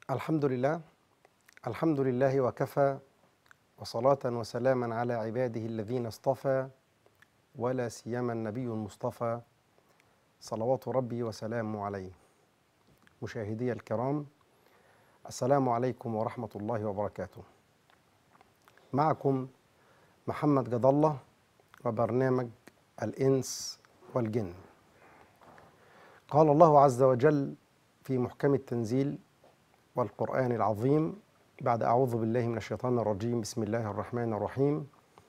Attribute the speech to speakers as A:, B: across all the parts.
A: الحمد لله الحمد لله وكفى وصلاة وسلاما على عباده الذين اصطفى ولا سيما النبي المصطفى صلوات ربي وسلامه عليه مشاهدي الكرام السلام عليكم ورحمة الله وبركاته معكم محمد جد الله وبرنامج الإنس والجن قال الله عز وجل في محكم التنزيل والقرآن العظيم بعد أعوذ بالله من الشيطان الرجيم بسم الله الرحمن الرحيم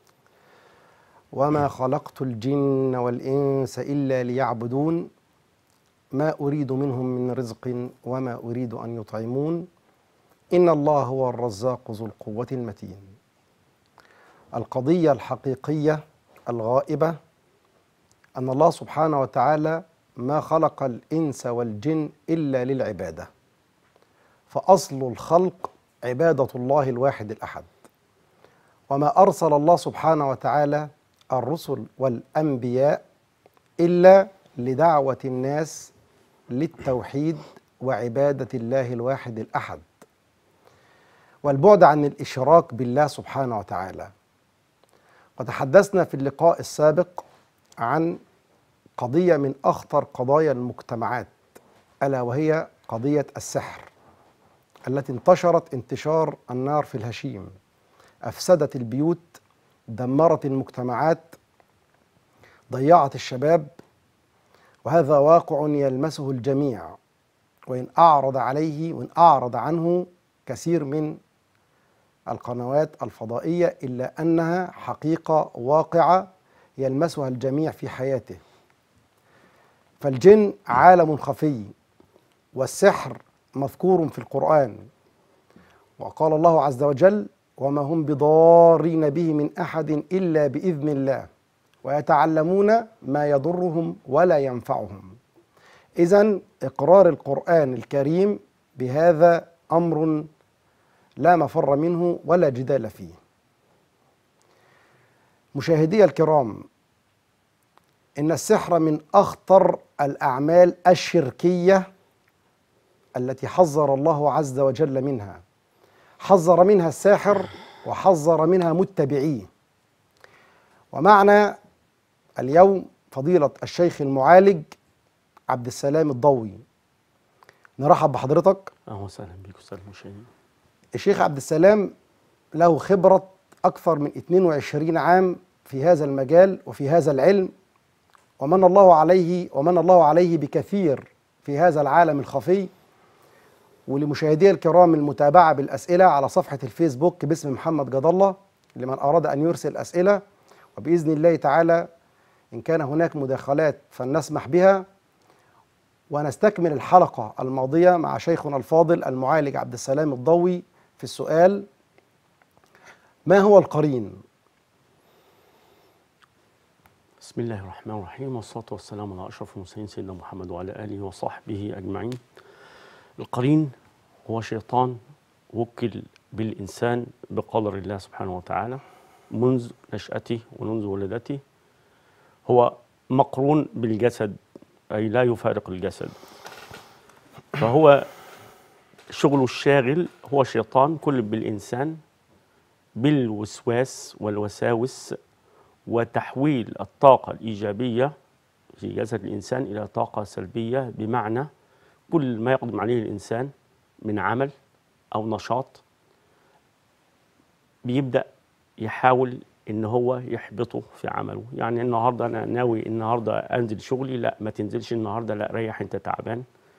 A: وما خلقت الجن والإنس إلا ليعبدون ما أريد منهم من رزق وما أريد أن يطعمون إن الله هو الرزاق ذو القوة المتين القضية الحقيقية الغائبة أن الله سبحانه وتعالى ما خلق الإنس والجن إلا للعبادة فأصل الخلق عبادة الله الواحد الأحد وما أرسل الله سبحانه وتعالى الرسل والأنبياء إلا لدعوة الناس للتوحيد وعبادة الله الواحد الأحد والبعد عن الإشراك بالله سبحانه وتعالى وتحدثنا في اللقاء السابق عن قضية من أخطر قضايا المجتمعات ألا وهي قضية السحر التي انتشرت انتشار النار في الهشيم أفسدت البيوت دمرت المجتمعات ضيعت الشباب وهذا واقع يلمسه الجميع وإن أعرض عليه وإن أعرض عنه كثير من القنوات الفضائية إلا أنها حقيقة واقعة يلمسها الجميع في حياته فالجن عالم خفي والسحر مذكور في القرآن وقال الله عز وجل وما هم بضارين به من أحد إلا بإذن الله ويتعلمون ما يضرهم ولا ينفعهم إذا إقرار القرآن الكريم بهذا أمر لا مفر منه ولا جدال فيه مشاهدي الكرام إن السحر من أخطر الأعمال الشركية التي حذر الله عز وجل منها حذر منها الساحر وحذر منها متبعيه ومعنا اليوم فضيلة الشيخ المعالج عبد السلام الضوي نرحب بحضرتك
B: اهلا وسهلا بك استاذ المشاهدين
A: الشيخ عبد السلام له خبرة أكثر من 22 عام في هذا المجال وفي هذا العلم ومن الله عليه ومن الله عليه بكثير في هذا العالم الخفي ولمشاهدي الكرام المتابعة بالأسئلة على صفحة الفيسبوك باسم محمد جد الله لمن أراد أن يرسل أسئلة وبإذن الله تعالى إن كان هناك مداخلات فلنسمح بها ونستكمل الحلقة الماضية مع شيخنا الفاضل المعالج عبد السلام الضوي في السؤال ما هو القرين؟
B: بسم الله الرحمن الرحيم والصلاه والسلام على اشرف المرسلين سيدنا محمد وعلى اله وصحبه اجمعين القرين هو شيطان وكل بالانسان بقدر الله سبحانه وتعالى منذ نشاته ومنذ ولادته هو مقرون بالجسد اي لا يفارق الجسد فهو شغله الشاغل هو شيطان كل بالإنسان بالوسواس والوساوس وتحويل الطاقة الإيجابية في جسد الإنسان إلى طاقة سلبية بمعنى كل ما يقدم عليه الإنسان من عمل أو نشاط بيبدأ يحاول إن هو يحبطه في عمله يعني النهاردة أنا ناوي النهاردة أنزل شغلي لا ما تنزلش النهاردة لا ريح أنت تعبان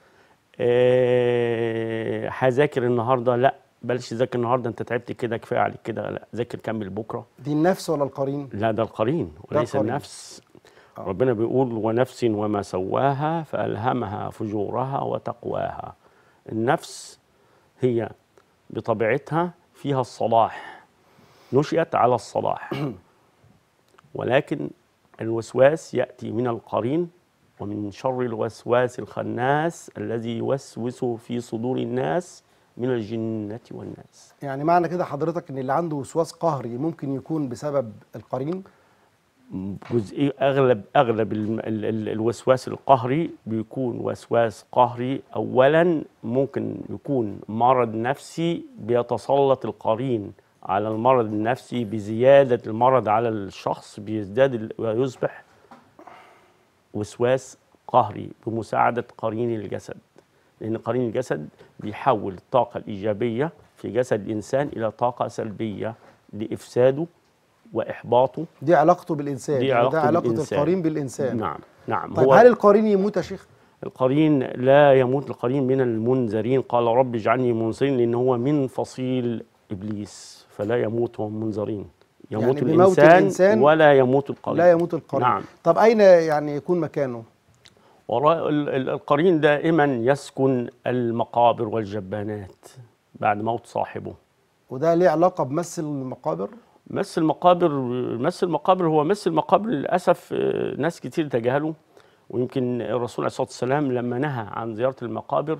B: آه، هذاكر النهارده لا بلاش تذاكر النهارده انت تعبت كده كفايه عليك كده لا ذاكر كمل بكره
A: دي النفس ولا القرين؟
B: لا ده القرين وليس
A: القرين.
B: النفس
A: آه.
B: ربنا بيقول ونفس وما سواها فألهمها فجورها وتقواها النفس هي بطبيعتها فيها الصلاح نشأت على الصلاح ولكن الوسواس يأتي من القرين ومن شر الوسواس الخناس الذي يوسوس في صدور الناس من الجنة والناس
A: يعني معنى كده حضرتك ان اللي عنده وسواس قهري ممكن يكون بسبب القرين؟
B: جزئي اغلب اغلب الم- ال- ال- الوسواس القهري بيكون وسواس قهري اولا ممكن يكون مرض نفسي بيتسلط القرين على المرض النفسي بزياده المرض على الشخص بيزداد ال- ويصبح وسواس قهري بمساعده قرين الجسد لان قرين الجسد بيحول الطاقه الايجابيه في جسد الانسان الى طاقه سلبيه لافساده واحباطه
A: دي علاقته بالانسان
B: دي
A: يعني
B: علاقته
A: ده علاقه
B: بالإنسان.
A: القرين بالانسان
B: نعم نعم
A: طيب
B: هو
A: هل القرين يموت يا شيخ
B: القرين لا يموت القرين من المنذرين قال رب اجعلني منذرين لان هو من فصيل ابليس فلا يموت وهم منذرين يموت
A: يعني بموت
B: الانسان,
A: الإنسان
B: ولا يموت القرين
A: لا يموت القرين
B: نعم
A: طب اين يعني يكون مكانه
B: وراء ال- ال- القرين دائما يسكن المقابر والجبانات بعد موت صاحبه
A: وده ليه علاقه بمس المقابر
B: مس المقابر مس المقابر هو مس المقابر للاسف آه، ناس كتير تجاهلوا ويمكن الرسول عليه الصلاه والسلام لما نهى عن زياره المقابر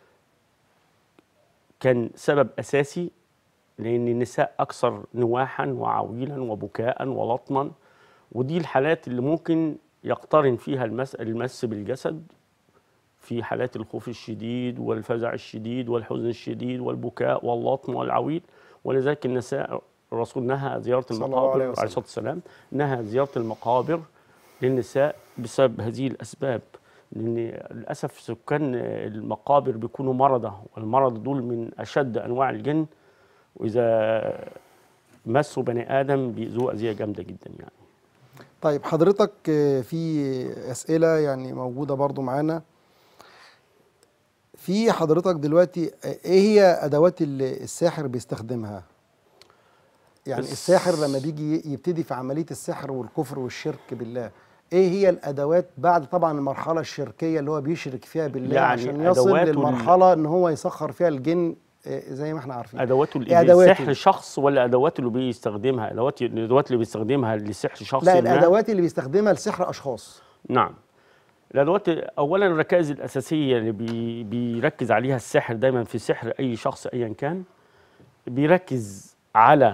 B: كان سبب اساسي لان النساء اكثر نواحا وعويلا وبكاء ولطما ودي الحالات اللي ممكن يقترن فيها المس المس بالجسد في حالات الخوف الشديد والفزع الشديد والحزن الشديد والبكاء واللطم والعويل ولذلك النساء الرسول نهى زيارة
A: صلى الله
B: المقابر
A: عليه
B: عليه
A: وسلم.
B: الصلاة والسلام نهى زيارة المقابر للنساء بسبب هذه الأسباب لأن للأسف سكان المقابر بيكونوا مرضى والمرض دول من أشد أنواع الجن وإذا مسوا بني آدم بيأذوه أذية جامدة جدا يعني
A: طيب حضرتك آه، في اسئله يعني موجوده برضو معانا في حضرتك دلوقتي آه، ايه هي ادوات اللي الساحر بيستخدمها يعني
B: الس-
A: الساحر لما بيجي يبتدي في عمليه السحر والكفر والشرك بالله ايه هي الادوات بعد طبعا المرحله الشركيه اللي هو بيشرك فيها بالله
B: يعني
A: عشان يصل
B: أدواته ال-
A: للمرحله ان هو يسخر فيها الجن آه، زي ما احنا عارفين
B: ادواته
A: إيه
B: اللي
A: أدواته؟
B: سحر شخص ولا ادواته اللي بيستخدمها ادوات الادوات اللي بيستخدمها لسحر شخص
A: لا
B: ما؟
A: الادوات اللي بيستخدمها لسحر اشخاص
B: نعم الادوات اولا الركائز الاساسيه اللي بي بيركز عليها الساحر دايما في سحر اي شخص ايا كان بيركز على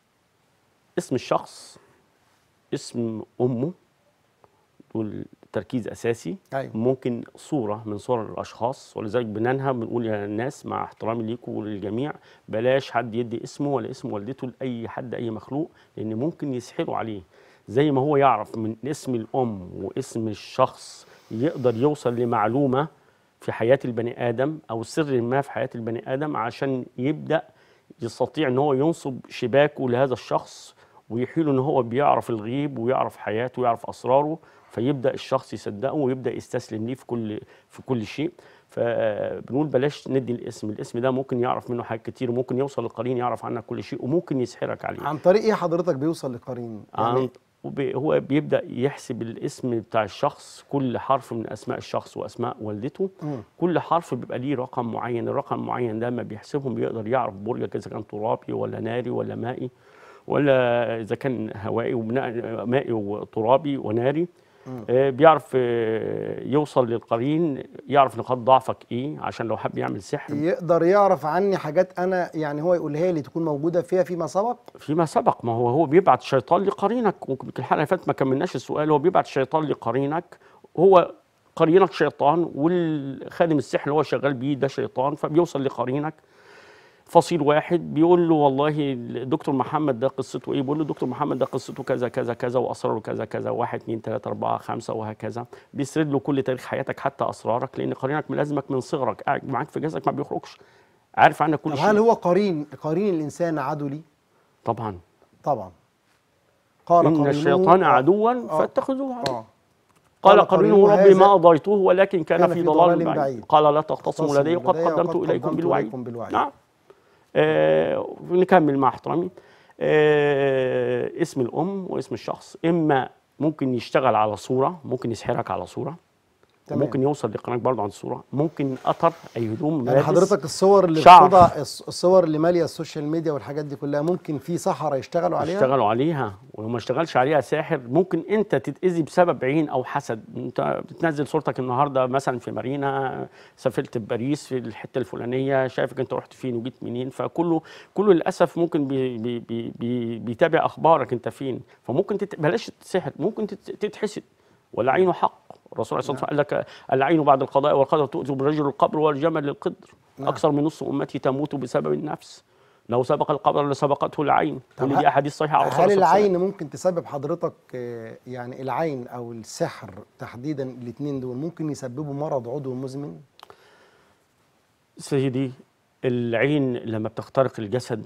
B: اسم الشخص اسم امه دول تركيز اساسي
A: ايوه
B: ممكن صورة من صور الأشخاص ولذلك بننهى بنقول يا الناس مع احترامي ليكم وللجميع بلاش حد يدي اسمه ولا اسم والدته لأي حد أي مخلوق لأن ممكن يسحروا عليه زي ما هو يعرف من اسم الأم واسم الشخص يقدر يوصل لمعلومة في حياة البني آدم أو سر ما في حياة البني آدم عشان يبدأ يستطيع ان هو ينصب شباكه لهذا الشخص ويحيل ان هو بيعرف الغيب ويعرف حياته ويعرف اسراره فيبدا الشخص يصدقه ويبدا يستسلم ليه في كل في كل شيء فبنقول بلاش ندي الاسم الاسم ده ممكن يعرف منه حاجات كتير وممكن يوصل للقرين يعرف عنك كل شيء وممكن يسحرك عليه
A: عن طريق ايه حضرتك بيوصل للقرين يعني
B: عن وبي- هو بيبدا يحسب الاسم بتاع الشخص كل حرف من اسماء الشخص واسماء والدته
A: مم.
B: كل حرف بيبقى ليه رقم معين الرقم المعين ده لما بيحسبهم بيقدر يعرف برجك اذا كان ترابي ولا ناري ولا مائي ولا اذا كان هوائي وبناء مائي وترابي وناري آه، بيعرف آه، يوصل للقرين يعرف نقاط ضعفك ايه عشان لو حب يعمل سحر
A: يقدر يعرف عني حاجات انا يعني هو يقولها لي تكون موجوده فيها فيما سبق
B: فيما سبق ما هو هو بيبعت شيطان لقرينك ويمكن الحلقه اللي فاتت ما كملناش السؤال هو بيبعت شيطان لقرينك هو قرينك شيطان والخادم السحر اللي هو شغال بيه ده شيطان فبيوصل لقرينك فصيل واحد بيقول له والله الدكتور محمد ده قصته ايه؟ بيقول له دكتور محمد ده قصته كذا كذا كذا واسراره كذا كذا واحد اثنين ثلاثة أربعة خمسة وهكذا بيسرد له كل تاريخ حياتك حتى أسرارك لأن قرينك ملازمك من صغرك قاعد معاك في جسدك ما بيخرجش عارف عنك كل
A: طب
B: شيء
A: هل هو قرين قرين الانسان عدو لي
B: طبعا
A: طبعا قال
B: إن
A: قرينه-
B: الشيطان
A: آه.
B: عدوا
A: آه.
B: فاتخذوه عدوا
A: اه
B: قال
A: قال
B: قرينه
A: قرينه
B: ربي
A: هذا
B: ما أضيته ولكن كان,
A: كان
B: في
A: في
B: ضلال
A: ضلال
B: بعيد
A: بعيد.
B: قال لا تختصموا
A: اختصموا
B: لدي وقد
A: لدي
B: قدمت
A: وقد
B: إليكم
A: قدمت
B: بالوعيد
A: إليكم بالوعيد.
B: نعم آه نكمل مع احترامي آه اسم الأم واسم الشخص إما ممكن يشتغل على صورة ممكن يسحرك على صورة
A: تمام.
B: ممكن يوصل لقناك برضه عن الصوره ممكن قطر اي هدوم
A: يعني
B: ملابس
A: حضرتك الصور اللي
B: شعر.
A: بتوضع الص- الصور اللي ماليه السوشيال ميديا والحاجات دي كلها ممكن في سحرة يشتغلوا عليها
B: اشتغلوا عليها ولو ما اشتغلش عليها ساحر ممكن انت تتاذي بسبب عين او حسد انت بتنزل صورتك النهارده مثلا في مارينا سافرت باريس في الحته الفلانيه شايفك انت رحت فين وجيت منين فكله كله للاسف ممكن بي بي بي بي بيتابع اخبارك انت فين فممكن تت... بلاش تتسحر ممكن تت... تتحسد والعين حق الرسول عليه الصلاه والسلام قال لك العين بعد القضاء والقدر تؤذي بالرجل القبر والجمل للقدر
A: نعم.
B: اكثر من نصف امتي تموت بسبب النفس لو سبق القبر لسبقته العين
A: طب
B: كل
A: ه-
B: دي احاديث صحيحه عن الرسول
A: هل
B: صلى الله عليه وسلم.
A: العين ممكن تسبب حضرتك آه، يعني العين او السحر تحديدا الاثنين دول ممكن يسببوا مرض عضوي مزمن
B: سيدي العين لما بتخترق الجسد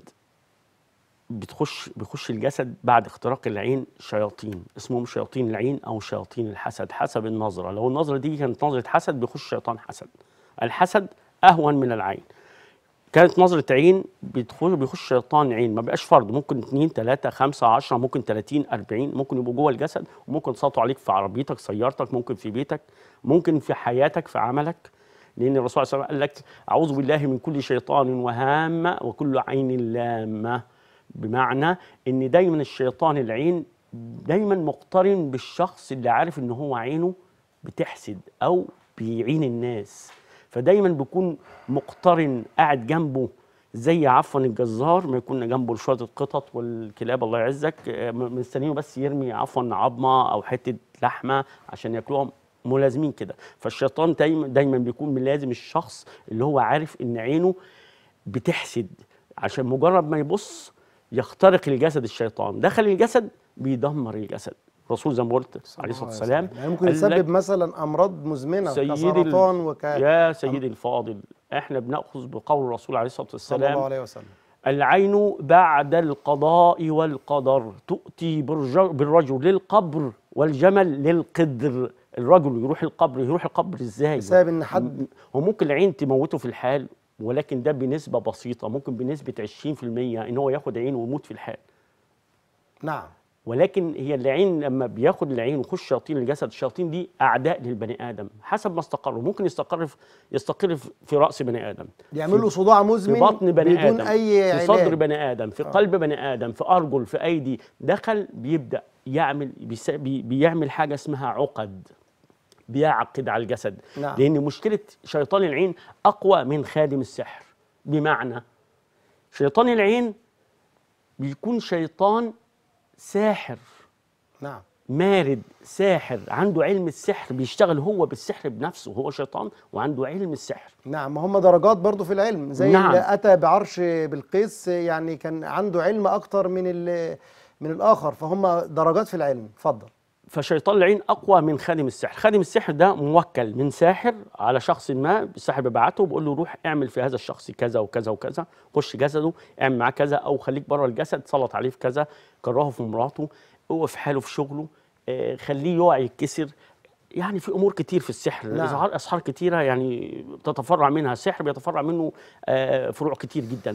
B: بتخش بيخش الجسد بعد اختراق العين شياطين اسمهم شياطين العين او شياطين الحسد حسب النظره لو النظره دي كانت نظره حسد بيخش شيطان حسد الحسد اهون من العين كانت نظرة عين بيدخل بيخش شيطان عين ما بقاش فرد ممكن اثنين ثلاثة خمسة عشرة ممكن 30 40 ممكن يبقوا جوه الجسد وممكن يسيطروا عليك في عربيتك سيارتك ممكن في بيتك ممكن في حياتك في عملك لأن الرسول صلى الله عليه وسلم قال لك أعوذ بالله من كل شيطان وهامة وكل عين لامة بمعنى إن دايما الشيطان العين دايما مقترن بالشخص اللي عارف إن هو عينه بتحسد أو بيعين الناس فدايما بيكون مقترن قاعد جنبه زي عفوا الجزار ما يكون جنبه شويه القطط والكلاب الله يعزك آه، م- مستنينه بس يرمي عفوا عظمه او حته لحمه عشان ياكلوها ملازمين كده فالشيطان دايما دايما بيكون ملازم الشخص اللي هو عارف ان عينه بتحسد عشان مجرد ما يبص يخترق الجسد الشيطان دخل الجسد بيدمر الجسد الرسول زي ما قلت عليه الصلاه والسلام
A: يعني ممكن
B: قال لك
A: يسبب مثلا امراض مزمنه
B: سيدي ال-
A: كسرطان وك
B: يا سيدي الفاضل احنا بناخذ بقول الرسول عليه الصلاه
A: صلى الله
B: والسلام
A: عليه وسلم
B: العين بعد القضاء والقدر تؤتي بالرج- بالرجل للقبر والجمل للقدر الرجل يروح القبر يروح القبر ازاي
A: بسبب ان حد
B: م- هو ممكن العين تموته في الحال ولكن ده بنسبه بسيطه ممكن بنسبه 20% ان هو ياخد عين ويموت في الحال
A: نعم
B: ولكن هي العين لما بياخد العين ويخش شياطين الجسد الشياطين دي اعداء للبني ادم حسب ما استقروا ممكن يستقر في يستقر في- في راس بني ادم
A: يعملوا صداع مزمن
B: في بطن بني
A: بدون
B: ادم
A: اي
B: في صدر
A: علاج
B: بني ادم في قلب بني ادم في ارجل في ايدي دخل بيبدا يعمل بيس- بي- بيعمل حاجه اسمها عقد بيعقد على الجسد
A: نعم.
B: لان مشكله شيطان العين اقوى من خادم السحر بمعنى شيطان العين بيكون شيطان ساحر
A: نعم
B: مارد ساحر عنده علم السحر بيشتغل هو بالسحر بنفسه هو شيطان وعنده علم السحر
A: نعم ما هم درجات برضو في العلم زي
B: نعم.
A: اللي اتى بعرش بلقيس يعني كان عنده علم اكتر من ال- من الاخر فهم درجات في العلم اتفضل
B: فشيطان العين اقوى من خادم السحر خادم السحر ده موكل من ساحر على شخص ما الساحر بيبعته بيقول له روح اعمل في هذا الشخص كذا وكذا وكذا خش جسده اعمل معاه كذا او خليك بره الجسد سلط عليه في كذا كرهه في مراته اوقف حاله في شغله آه، خليه يقع يتكسر يعني في امور كتير في السحر
A: نعم.
B: نعم. اسحار كتيره يعني تتفرع منها السحر بيتفرع منه آه، فروع كتير جدا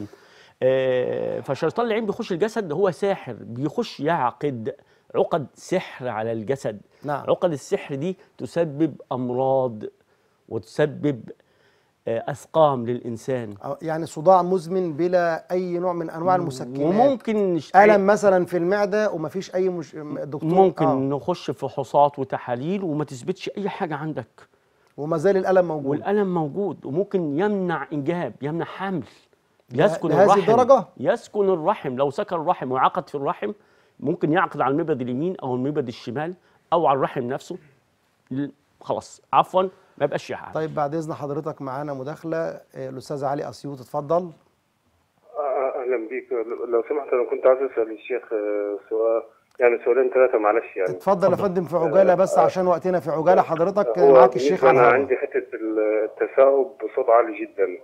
B: آه، فشيطان العين بيخش الجسد هو ساحر بيخش يعقد عقد سحر على الجسد
A: نعم.
B: عقد السحر دي تسبب امراض وتسبب آه، اسقام للانسان
A: أو يعني صداع مزمن بلا اي نوع من انواع المسكنات
B: وممكن نش-
A: الم مثلا في المعده ومفيش اي مش... دكتور
B: ممكن
A: آه.
B: نخش في فحوصات وتحاليل وما تثبتش اي حاجه عندك
A: وما زال الالم موجود
B: والالم موجود وممكن يمنع انجاب يمنع حمل يسكن
A: لهذه
B: الرحم
A: الدرجة؟
B: يسكن الرحم لو سكن الرحم وعقد في الرحم ممكن يعقد على المبد اليمين او المبد الشمال او على الرحم نفسه ل- خلاص عفوا ما يبقاش حاجه
A: طيب بعد اذن حضرتك معانا مداخله آه، الاستاذ علي اسيوط اتفضل
C: آه، اهلا بيك لو سمحت انا كنت عايز اسال الشيخ آه، سؤال يعني سؤالين ثلاثه معلش يعني
A: اتفضل يا فندم في عجاله بس عشان وقتنا في عجاله حضرتك
C: هو
A: معاك الشيخ
C: بالنسبة
A: على
C: انا
A: الهواء.
C: عندي حته التثاؤب بصوت عالي جدا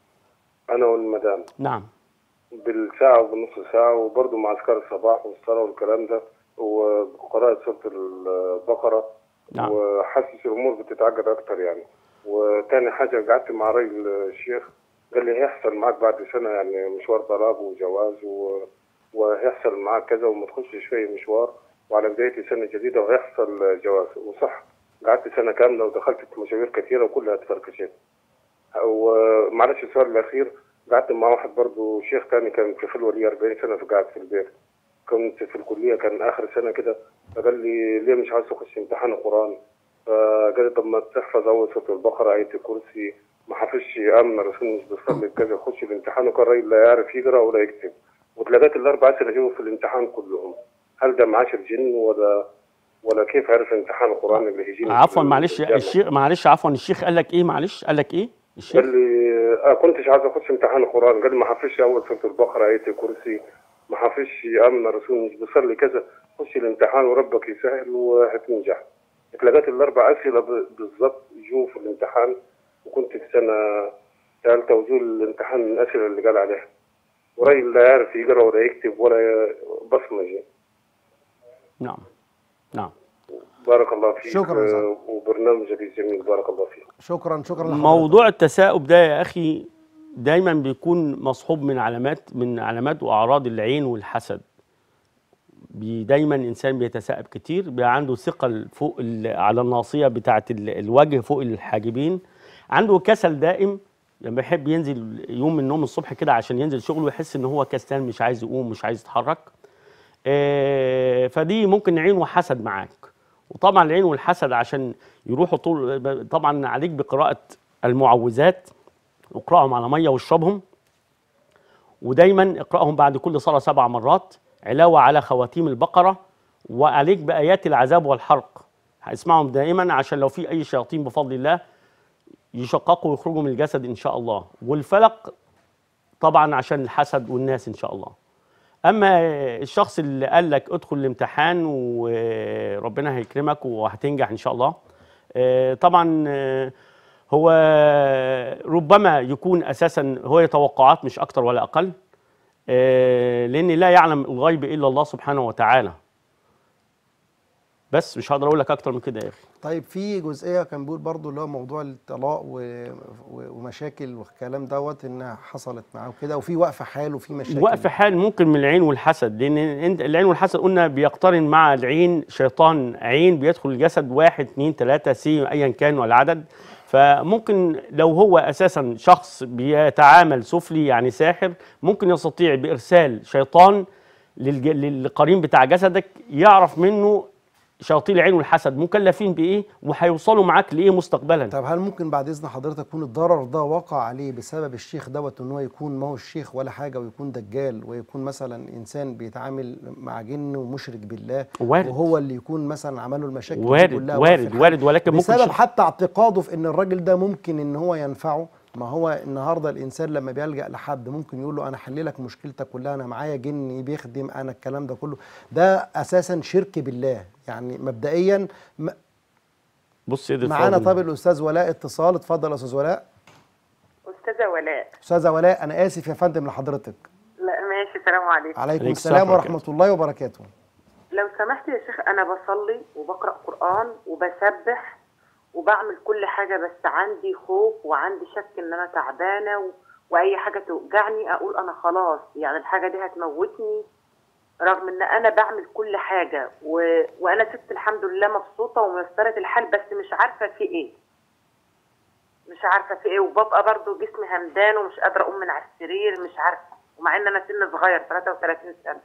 C: انا والمدام
B: نعم
C: بالساعه وبنص ساعه وبرضه مع اذكار الصباح والصلاه والكلام ده وقراءه سوره البقره
B: نعم.
C: وحاسس الامور بتتعقد اكتر يعني وتاني حاجه قعدت مع راجل الشيخ قال لي هيحصل معاك بعد سنه يعني مشوار طلاق وجواز و... وهيحصل معاك كذا وما تخشش في مشوار وعلى بدايه سنه جديده وهيحصل جواز وصح قعدت سنه كامله ودخلت في مشاوير كثيره وكلها اتفركشت ومعلش السؤال الاخير قعدت مع واحد برضه شيخ تاني كان في خلوه لي 40 سنه فقعد في البيت كنت في الكليه كان اخر سنه كده فقال لي ليه مش عايز تخش امتحان القران فقال لي طب ما تحفظ اول سوره البقره ايه الكرسي ما حافظش امن الرسول مش بيصلي كذا يخش الامتحان وكان راجل لا يعرف يقرا ولا يكتب واتلقيت الاربع اسئله جاوب في الامتحان كلهم هل ده معاشر جن ولا ولا كيف عرف امتحان القران اللي هيجيني
B: عفوا
C: في
B: معلش
C: الجامعة؟
B: الشيخ معلش عفوا الشيخ قال لك ايه معلش قال لك ايه الشيخ
C: قال لي اه كنتش عايز اخش امتحان القران قال لي ما حافظش اول سوره البقره ايه الكرسي ما حافظش امن الرسول مش بيصلي كذا خش الامتحان وربك يسهل وهتنجح اتلقيت الاربع اسئله ب- بالظبط جو في الامتحان وكنت في سنه ثالثه وجو الامتحان من الاسئله اللي قال عليها وراجل لا يعرف يقرا ولا يكتب ولا ي- بصمجي
B: نعم نعم
C: بارك الله فيك
A: شكراً يا
C: آه، وبرنامجك الجميل بارك الله فيك
A: شكرا شكرا لحضرتك
B: موضوع التثاؤب ده يا اخي دايما بيكون مصحوب من علامات من علامات واعراض العين والحسد بي دايما انسان بيتثاءب كتير بيبقى عنده ثقل فوق ال- على الناصيه بتاعه ال- الوجه فوق الحاجبين عنده كسل دائم لما يحب ينزل يوم من النوم الصبح كده عشان ينزل شغله يحس ان هو كسلان مش عايز يقوم مش عايز يتحرك آه، فدي ممكن عين وحسد معاك وطبعا العين والحسد عشان يروحوا طول طبعا عليك بقراءة المعوذات واقرأهم على مية واشربهم ودايما اقرأهم بعد كل صلاة سبع مرات علاوة على خواتيم البقرة وعليك بآيات العذاب والحرق هاسمعهم دائما عشان لو في أي شياطين بفضل الله يشققوا ويخرجوا من الجسد إن شاء الله والفلق طبعا عشان الحسد والناس إن شاء الله اما الشخص اللي قال لك ادخل الامتحان وربنا هيكرمك وهتنجح ان شاء الله آه، طبعا آه، هو ربما يكون اساسا هو توقعات مش اكتر ولا اقل آه، لان لا يعلم الغيب الا الله سبحانه وتعالى بس مش هقدر اقول لك اكتر من كده يا اخي
A: طيب في جزئيه كان بيقول برضو اللي هو موضوع الطلاق و... و... ومشاكل والكلام دوت انها حصلت معاه وكده وفي وقف حال وفي مشاكل
B: وقف حال ممكن من العين والحسد لان انت العين والحسد قلنا بيقترن مع العين شيطان عين بيدخل الجسد واحد اثنين ثلاثة سي ايا كان العدد فممكن لو هو اساسا شخص بيتعامل سفلي يعني ساحر ممكن يستطيع بارسال شيطان للج- للقرين بتاع جسدك يعرف منه شياطين العين والحسد مكلفين بايه وهيوصلوا معاك لايه مستقبلا
A: طب هل ممكن بعد اذن حضرتك يكون الضرر ده وقع عليه بسبب الشيخ دوت ان هو يكون ما هو الشيخ ولا حاجه ويكون دجال ويكون مثلا انسان بيتعامل مع جن ومشرك بالله
B: وارد.
A: وهو اللي يكون مثلا عمل له المشاكل دي
B: وارد
A: كلها وقف
B: وارد
A: الحال.
B: وارد ولكن ممكن
A: بسبب
B: شيء-
A: حتى اعتقاده في ان الراجل ده ممكن ان هو ينفعه ما هو النهارده الانسان لما بيلجا لحد ممكن يقول له انا احل لك مشكلتك كلها انا معايا جن بيخدم انا الكلام ده كله ده اساسا شرك بالله يعني مبدئيا م-
B: بص يا دي
A: معانا
B: الفاضل.
A: طب الاستاذ ولاء اتصال اتفضل يا استاذ ولاء
D: أستاذة ولاء
A: استاذه ولاء انا اسف يا فندم لحضرتك
D: لا ماشي السلام عليكم
A: عليكم
B: عليك
A: السلام
B: السلام
A: ورحمه الله وبركاته
D: لو سمحت يا شيخ أنا بصلي وبقرأ قرآن وبسبح وبعمل كل حاجة بس عندي خوف وعندي شك إن أنا تعبانة و... وأي حاجة توجعني أقول أنا خلاص يعني الحاجة دي هتموتني رغم إن أنا بعمل كل حاجة و... وأنا ست الحمد لله مبسوطة وميسرة الحال بس مش عارفة في إيه مش عارفة في إيه وببقى برضو جسمي همدان ومش قادرة أقوم من على السرير مش عارفة ومع إن أنا سن صغير 33 سنة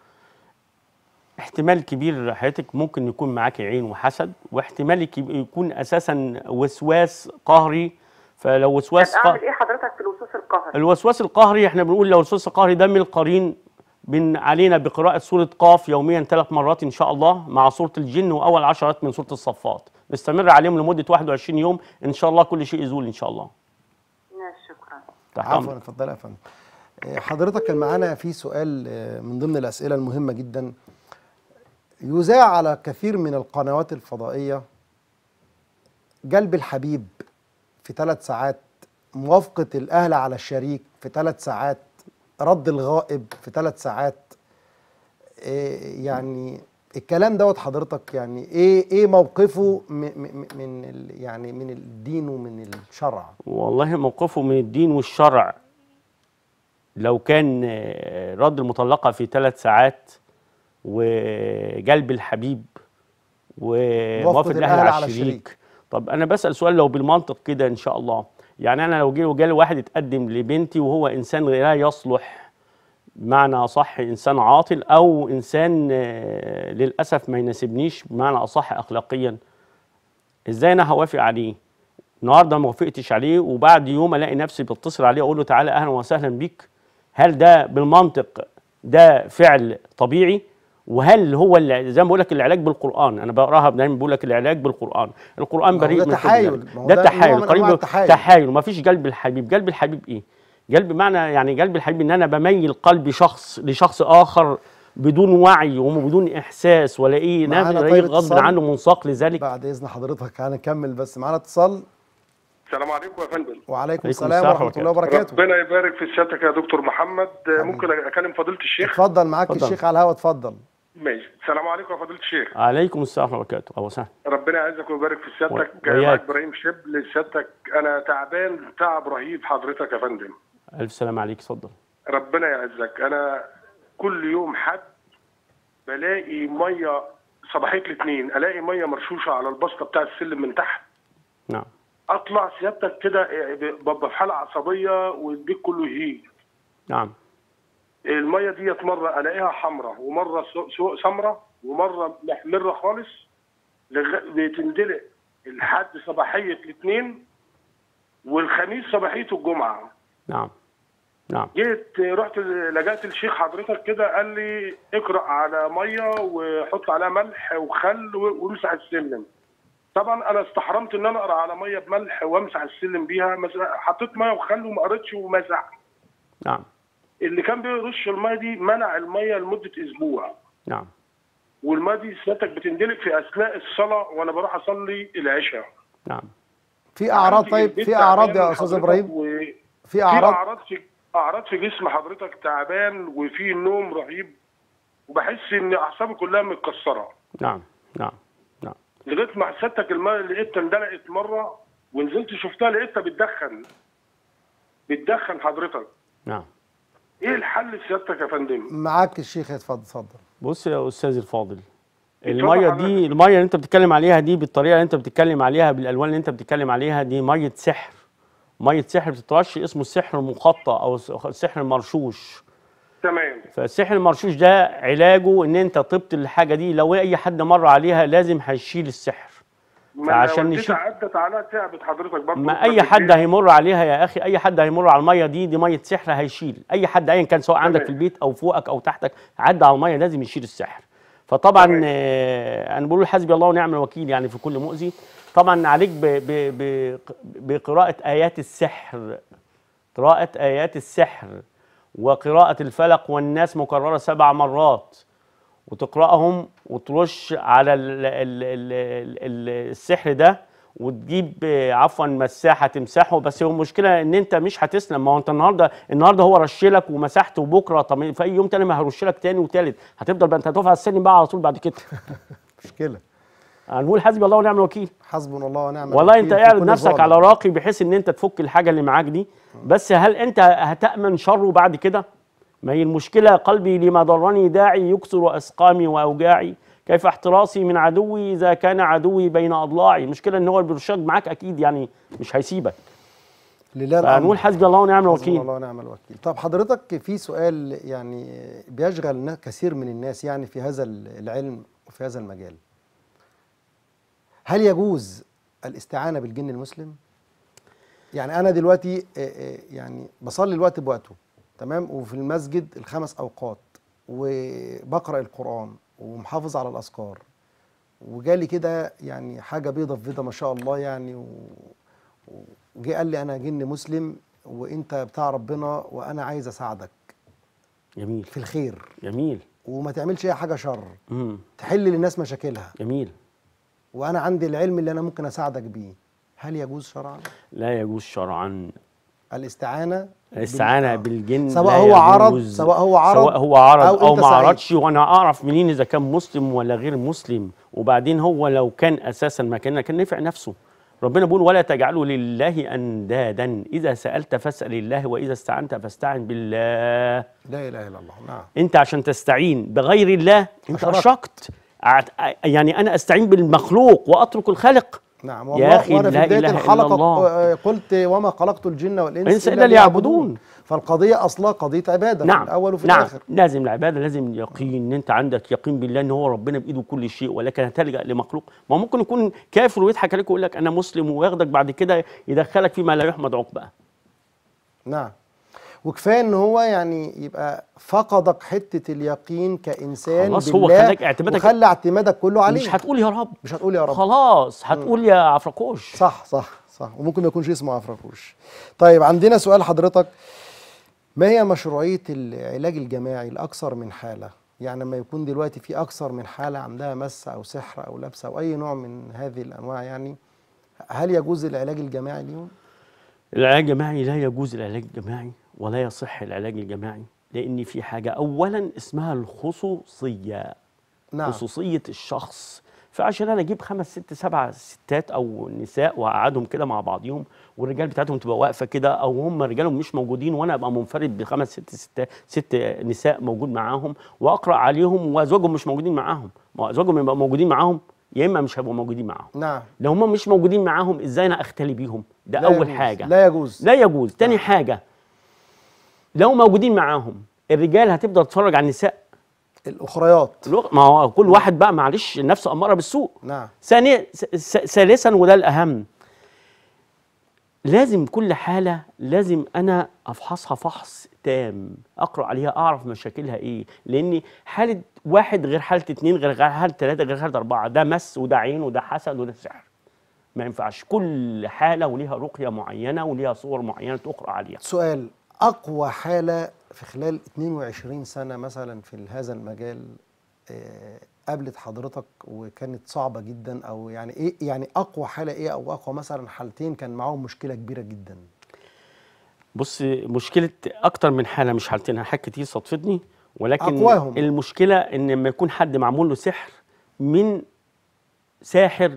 B: احتمال كبير حياتك ممكن يكون معاك عين وحسد واحتمال يك- يكون اساسا وسواس قهري فلو وسواس
D: طب اعمل
B: ق...
D: ايه حضرتك في الوسوس القهري؟
B: الوسواس القهري احنا بنقول لو الوسواس القهري ده من القرين بن علينا بقراءة سورة قاف يوميا ثلاث مرات إن شاء الله مع سورة الجن وأول عشرات من سورة الصفات نستمر عليهم لمدة 21 يوم إن شاء الله كل شيء يزول إن شاء الله
D: ماشي شكرا
B: تحت
A: عفوا
B: أمرك.
A: اتفضل يا فندم آه، حضرتك كان معانا في سؤال آه، من ضمن الاسئله المهمه جدا يذاع على كثير من القنوات الفضائيه جلب الحبيب في ثلاث ساعات موافقه الاهل على الشريك في ثلاث ساعات رد الغائب في ثلاث ساعات آه، يعني الكلام دوت حضرتك يعني ايه ايه موقفه م- م- من ال- يعني من الدين ومن الشرع
B: والله موقفه من الدين والشرع لو كان آه، رد المطلقة في ثلاث ساعات وجلب الحبيب وموافقه الاهل على الشريك طب انا بسال سؤال لو بالمنطق كده ان شاء الله يعني انا لو جه وجالي واحد يتقدم لبنتي وهو انسان لا يصلح بمعنى اصح انسان عاطل او انسان آه، للاسف ما يناسبنيش بمعنى اصح اخلاقيا ازاي انا هوافق عليه النهارده ما وافقتش عليه وبعد يوم الاقي نفسي بتصل عليه اقول له تعالى اهلا وسهلا بيك هل ده بالمنطق ده فعل طبيعي وهل هو اللي زي ما بقول لك العلاج بالقران انا بقراها دايما بقول لك العلاج بالقران القران
A: ما هو
B: بريء
A: ده
B: من كل
A: تحايل.
B: ذلك.
A: ما هو
B: ده
A: ده
B: تحايل
A: نوع من
B: قريب
A: أنواع
B: من-
A: التحايل.
B: تحايل وما فيش قلب الحبيب قلب الحبيب ايه قلب معنى يعني قلب الحبيب ان انا بميل قلبي شخص لشخص اخر بدون وعي وبدون احساس ولا ايه
A: معانا
B: نافذ
A: طيب
B: غصب
A: اتصال.
B: عنه منساق لذلك
A: بعد اذن حضرتك هنكمل بس معانا اتصال
C: السلام عليكم يا فندم
A: وعليكم
B: عليكم
A: السلام
B: السلام
A: ورحمه الله
B: وبركاته.
A: وبركاته
C: ربنا يبارك في سيادتك يا دكتور محمد ممكن اكلم فضيله الشيخ
A: اتفضل معاك
B: اتفضل.
A: الشيخ على الهوا اتفضل
C: ماشي السلام عليكم يا فضيله الشيخ
B: عليكم السلام ورحمه الله وبركاته اهلا وسهلا
C: ربنا يعزك ويبارك في سيادتك
B: و- وإياك.
C: معاك ابراهيم شبل سيادتك انا تعبان تعب رهيب حضرتك يا فندم
B: الف سلام عليك اتفضل
C: ربنا يعزك انا كل يوم حد بلاقي ميه صباحيه الاثنين الاقي ميه مرشوشه على البسطه بتاع السلم من تحت
B: نعم
C: اطلع سيادتك كده ببقى في حاله عصبيه والبيت كله يهيج
B: نعم
C: الميه ديت مره الاقيها حمراء ومره سو- سو- سمراء ومره محمره خالص لغ... بتندلق لحد صباحيه الاثنين والخميس صباحيه الجمعه
B: نعم نعم
C: جيت رحت لجأت الشيخ حضرتك كده قال لي اقرا على ميه وحط عليها ملح وخل و- وامسح السلم طبعا انا استحرمت ان انا اقرا على ميه بملح وامسح السلم بيها مس- حطيت ميه وخل وما قريتش ومسح
B: نعم
C: اللي كان بيرش الميه دي منع الميه لمده اسبوع
B: نعم
C: والميه دي سيادتك بتندلق في اثناء الصلاه وانا بروح اصلي العشاء
B: نعم
A: في اعراض
C: عندي
A: طيب
C: البيت
A: في اعراض
C: تعبان
A: يا استاذ
C: حضرتك
A: ابراهيم
C: و...
A: في
C: في
A: اعراض
C: اعراض في اعراض في جسم حضرتك تعبان وفي نوم رهيب وبحس ان اعصابي كلها متكسره
B: نعم نعم نعم
C: لغايه ما سيادتك الماء لقيتها اندلقت مره ونزلت شفتها لقيتها بتدخن بتدخن حضرتك
B: نعم
C: ايه الحل سيادتك يا فندم
A: معاك الشيخ اتفضل اتفضل
B: بص يا استاذ الفاضل
C: اتفضل
B: الميه
C: حضرتك.
B: دي الميه اللي انت بتتكلم عليها دي بالطريقه اللي انت بتتكلم عليها بالالوان اللي انت بتتكلم عليها دي ميه سحر ميه سحر بتترش اسمه السحر المخطط او السحر المرشوش
C: تمام
B: فالسحر المرشوش ده علاجه ان انت طبت الحاجه دي لو اي حد مر عليها لازم هيشيل السحر
C: ما
B: فعشان
C: والدتي
B: نشوف-
C: عدت عليها تعبت حضرتك برضه
B: ما اي حد هيمر عليها يا اخي اي حد هيمر على الميه دي دي ميه سحر هيشيل اي حد ايا كان سواء عندك
C: تمام.
B: في البيت او فوقك او تحتك عدى على الميه لازم يشيل السحر فطبعا
C: تمام.
B: آه انا بقول حسبي الله ونعم الوكيل يعني في كل مؤذي طبعا عليك ب ب ب بقراءه ايات السحر قراءه ايات السحر وقراءه الفلق والناس مكرره سبع مرات وتقراهم وترش على ال ال ال ال السحر ده وتجيب آه، عفوا مساحه تمسحه بس هو المشكله ان انت مش هتسلم ما هو انت النهارده النهارده هو رشلك ومسحت وبكره طب في اي يوم تاني ما هيرشلك تاني وتالت هتفضل بقى انت هتقف على السلم بقى على طول بعد كده
A: مشكله
B: هنقول حسبي الله ونعم الوكيل
A: حسبنا الله ونعم
B: والله
A: الوكيل
B: انت
A: في
B: اعرض
A: كل
B: نفسك
A: ظالم.
B: على راقي بحيث ان انت تفك الحاجه اللي معاك دي بس هل انت هتامن شره بعد كده ما هي المشكله قلبي لما ضرني داعي يكسر اسقامي واوجاعي كيف احتراسي من عدوي اذا كان عدوي بين اضلاعي المشكله ان هو البرشاد معاك اكيد يعني مش هيسيبك
A: لله
B: فنقول
A: الامر
B: حسبي الله ونعم
A: حسبنا
B: الوكيل
A: الله ونعم الوكيل طب حضرتك في سؤال يعني بيشغل نا- كثير من الناس يعني في هذا العلم وفي هذا المجال هل يجوز الاستعانة بالجن المسلم يعني أنا دلوقتي آه، آه، يعني بصلي الوقت بوقته تمام وفي المسجد الخمس أوقات وبقرأ القرآن ومحافظ على الأذكار وجالي كده يعني حاجة بيضة في بيضة ما شاء الله يعني و... وجه قال لي انا جن مسلم وانت بتاع ربنا وانا عايز اساعدك
B: جميل
A: في الخير
B: جميل
A: وما تعملش اي حاجه شر
B: امم
A: تحل للناس مشاكلها
B: جميل
A: وانا عندي العلم اللي انا ممكن اساعدك بيه هل يجوز شرعا
B: لا يجوز شرعا
A: الاستعانه
B: الاستعانه
A: بال-
B: بالجن
A: سواء
B: لا
A: هو عرض
B: يجوز.
A: سواء هو عرض
B: سواء هو عرض
A: أو
B: او,
A: أنت
B: ما
A: سعيد.
B: عرضش وانا اعرف منين اذا كان مسلم ولا غير مسلم وبعدين هو لو كان اساسا ما كان كان نفع نفسه ربنا بيقول ولا تجعلوا لله اندادا اذا سالت فاسال الله واذا استعنت فاستعن بالله
A: لا اله الا الله نعم
B: انت عشان تستعين بغير الله انت
A: أشركت.
B: اشركت أعت- يعني انا استعين بالمخلوق واترك الخالق
A: نعم
B: يا
A: والله
B: أخي
A: وانا في
B: لا
A: بدايه
B: إله إلا
A: الحلقه
B: الله.
A: آه، قلت وما خلقت الجن والانس
B: إنس إلا ليعبدون.
A: فالقضيه اصلها قضيه عباده في
B: نعم
A: الاول وفي
B: نعم
A: الاخر
B: لازم العباده لازم اليقين ان انت عندك يقين بالله ان هو ربنا بايده كل شيء ولكن هتلجا لمخلوق ما ممكن يكون كافر ويضحك عليك ويقول لك انا مسلم وياخدك بعد كده يدخلك فيما لا يحمد عقباه
A: نعم وكفايه ان هو يعني يبقى فقدك حته اليقين كانسان
B: خلاص هو
A: بالله
B: خلاك اعتمادك-
A: وخلى اعتمادك كله عليه
B: مش هتقول يا رب
A: مش هتقول يا رب
B: خلاص هتقول يا عفركوش
A: صح صح صح وممكن ما يكونش اسمه عفركوش طيب عندنا سؤال حضرتك ما هي مشروعية العلاج الجماعي لأكثر من حالة يعني لما يكون دلوقتي في أكثر من حالة عندها مس أو سحر أو لبس أو أي نوع من هذه الأنواع يعني هل يجوز العلاج الجماعي ليهم؟
B: العلاج الجماعي لا يجوز العلاج الجماعي ولا يصح العلاج الجماعي لان في حاجه اولا اسمها الخصوصيه
A: نعم
B: خصوصيه الشخص فعشان انا اجيب خمس ست سبع ستات او نساء واقعدهم كده مع بعضيهم والرجال بتاعتهم تبقى واقفه كده او هم رجالهم مش موجودين وانا ابقى منفرد بخمس ست ستات ست نساء موجود معاهم واقرا عليهم وازواجهم مش موجودين معاهم ما هو ازواجهم يبقى موجودين معاهم يا اما مش هيبقوا موجودين معاهم
A: نعم
B: لو هم مش موجودين معاهم ازاي انا اختلي بيهم ده
A: لا
B: اول
A: يجوز.
B: حاجه
A: لا يجوز
B: لا يجوز تاني حاجه لو موجودين معاهم الرجال هتفضل تتفرج على النساء
A: الأخريات
B: الوق- ما هو كل واحد بقى معلش نفسه اماره بالسوء
A: نعم
B: ثانيا س- س- ثالثا وده الاهم لازم كل حاله لازم انا افحصها فحص تام اقرا عليها اعرف مشاكلها ايه لان حاله واحد غير حاله اتنين غير غير حاله تلاته غير حاله اربعه ده مس وده عين وده حسد وده سحر ما ينفعش كل حاله وليها رقيه معينه وليها صور معينه تقرا عليها
A: سؤال أقوى حالة في خلال 22 سنة مثلا في هذا المجال آه، قابلت حضرتك وكانت صعبة جدا أو يعني إيه يعني أقوى حالة إيه أو أقوى مثلا حالتين كان معاهم مشكلة كبيرة جدا
B: بص مشكله اكتر من حاله مش حالتين حاجات كتير صدفتني ولكن
A: أقواهم.
B: المشكله ان لما يكون حد معمول له سحر من ساحر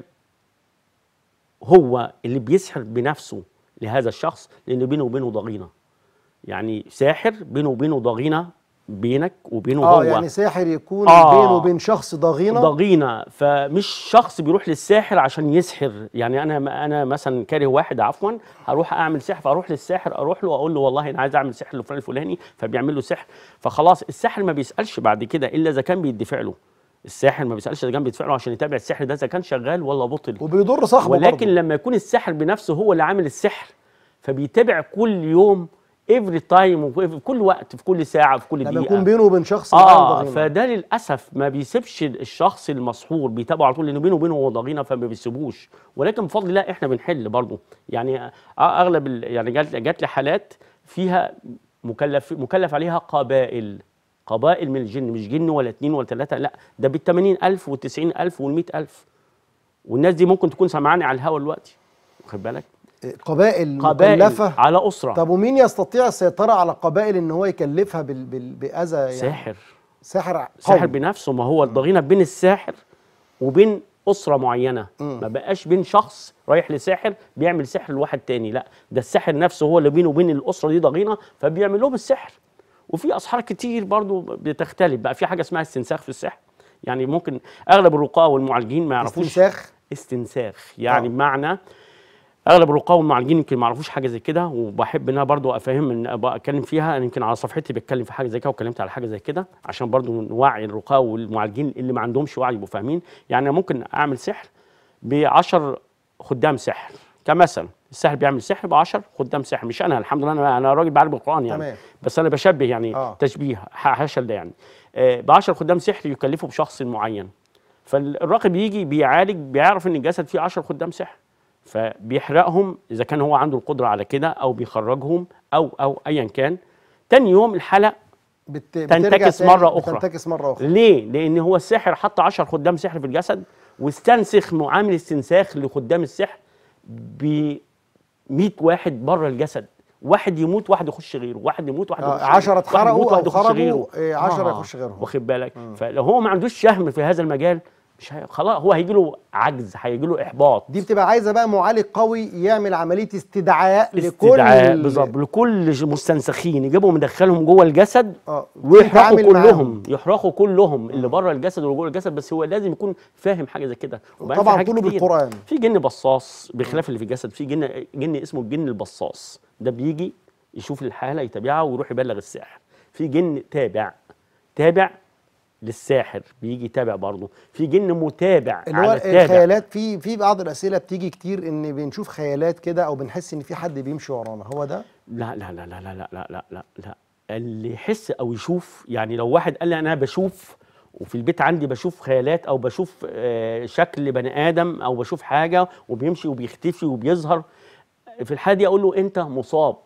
B: هو اللي بيسحر بنفسه لهذا الشخص لان بينه وبينه ضغينه يعني ساحر بينه وبينه ضغينه بينك وبينه
A: اه
B: هو
A: يعني ساحر يكون
B: آه.
A: بينه وبين شخص ضغينة
B: ضغينه فمش شخص بيروح للساحر عشان يسحر يعني انا انا مثلا كاره واحد عفوا هروح اعمل سحر فاروح للساحر اروح له واقول له والله انا عايز اعمل سحر لفلان الفلاني فبيعمل له سحر فخلاص الساحر ما بيسالش بعد كده الا اذا كان بيدفع له الساحر ما بيسالش اذا كان بيدفع له عشان يتابع السحر ده اذا كان شغال ولا بطل
A: وبيضر صاحبه
B: ولكن
A: برضه.
B: لما يكون الساحر بنفسه هو اللي عامل السحر فبيتابع كل يوم افري تايم وفي كل وقت في كل ساعه في كل
A: لما
B: دقيقه
A: يكون بينه وبين شخص معين
B: اه
A: ضغينة
B: فده للاسف ما بيسيبش الشخص المسحور بيتابعه على طول لانه بينه وبينه هو ضغينه فما بيسيبوش ولكن بفضل الله احنا بنحل برضه يعني آه اغلب ال- يعني جات جات لي حالات فيها مكلف مكلف عليها قبائل قبائل من الجن مش جن ولا اتنين ولا ثلاثه لا ده بال 80000 وال 90000 وال 100000 والناس دي ممكن تكون سامعاني على الهوا دلوقتي واخد بالك
A: قبائل
B: قبائل
A: مكلفة
B: على اسره
A: طب ومين يستطيع السيطرة على قبائل ان هو يكلفها بال... بال... بأذى يعني
B: ساحر
A: ساحر قوي.
B: ساحر بنفسه ما هو الضغينه بين الساحر وبين اسره معينه ما بقاش بين شخص رايح لساحر بيعمل سحر لواحد تاني لا ده الساحر نفسه هو اللي بينه وبين الاسره دي ضغينه فبيعمل لهم السحر وفي اسحار كتير برضو بتختلف بقى في حاجه اسمها استنساخ في السحر يعني ممكن اغلب الرقاة والمعالجين ما يعرفوش
A: استنساخ
B: استنساخ يعني
A: آه.
B: بمعنى اغلب الرقاة والمعالجين يمكن ما يعرفوش حاجه زي كده وبحب ان انا برضو افهم ان أبقى اتكلم فيها انا يمكن على صفحتي بتكلم في حاجه زي كده واتكلمت على حاجه زي كده عشان برضو نوعي الرقاة والمعالجين اللي ما عندهمش وعي يبقوا فاهمين يعني أنا ممكن اعمل سحر ب 10 خدام سحر كمثل السحر بيعمل سحر ب 10 خدام سحر مش انا الحمد لله انا انا راجل بعرف القران يعني
A: تمام.
B: بس انا بشبه يعني
A: آه.
B: تشبيه ح- هشل ده يعني ب 10 خدام سحر يكلفوا بشخص معين فالراقب يجي بيعالج بيعرف ان الجسد فيه 10 خدام سحر فبيحرقهم اذا كان هو عنده القدره على كده او بيخرجهم او او ايا كان تاني يوم الحلقه
A: بت...
B: تنتكس
A: بترجع تاني-
B: مرة أخرى.
A: تنتكس مرة أخرى
B: ليه؟ لأن هو الساحر حط 10 خدام سحر في الجسد واستنسخ معامل استنساخ لخدام السحر ب 100 واحد بره الجسد واحد يموت واحد يخش غيره واحد يموت واحد
A: آه،
B: يخش
A: عشرة
B: غيره. واحد
A: اتحرقوا
B: يموت، واحد
A: أو
B: يخش
A: خرجوا،
B: غيره.
A: إيه، عشرة يخش غيرهم.
B: واخد بالك فلو هو ما عندوش شهم في هذا المجال مش هي... خلاص هو هيجي له عجز هيجي له احباط
A: دي بتبقى عايزه بقى معالج قوي يعمل عمليه استدعاء لكل
B: استدعاء بالظبط لكل ج- مستنسخين يجيبهم يدخلهم جوه الجسد
A: اه
B: ويحرقوا
A: يتعامل معاهم.
B: كلهم يحرقوا كلهم اللي بره الجسد واللي جوه الجسد بس هو لازم يكون فاهم حاجه زي كده وبعدين في
A: طبعا
B: حاجات
A: كله
B: كتير.
A: بالقران
B: في جن بصاص بخلاف اللي في الجسد في جن جن اسمه الجن البصاص ده بيجي يشوف الحاله يتابعها ويروح يبلغ الساحر في جن تابع تابع للساحر بيجي يتابع برضه في جن متابع
A: اللي هو
B: على التابع
A: الخيالات في في بعض الاسئله بتيجي كتير ان بنشوف خيالات كده او بنحس ان في حد بيمشي ورانا هو ده
B: لا لا لا لا لا لا لا لا لا لا اللي يحس او يشوف يعني لو واحد قال لي انا بشوف وفي البيت عندي بشوف خيالات او بشوف آه، شكل بني ادم او بشوف حاجه وبيمشي وبيختفي وبيظهر في الحاله دي اقول له انت مصاب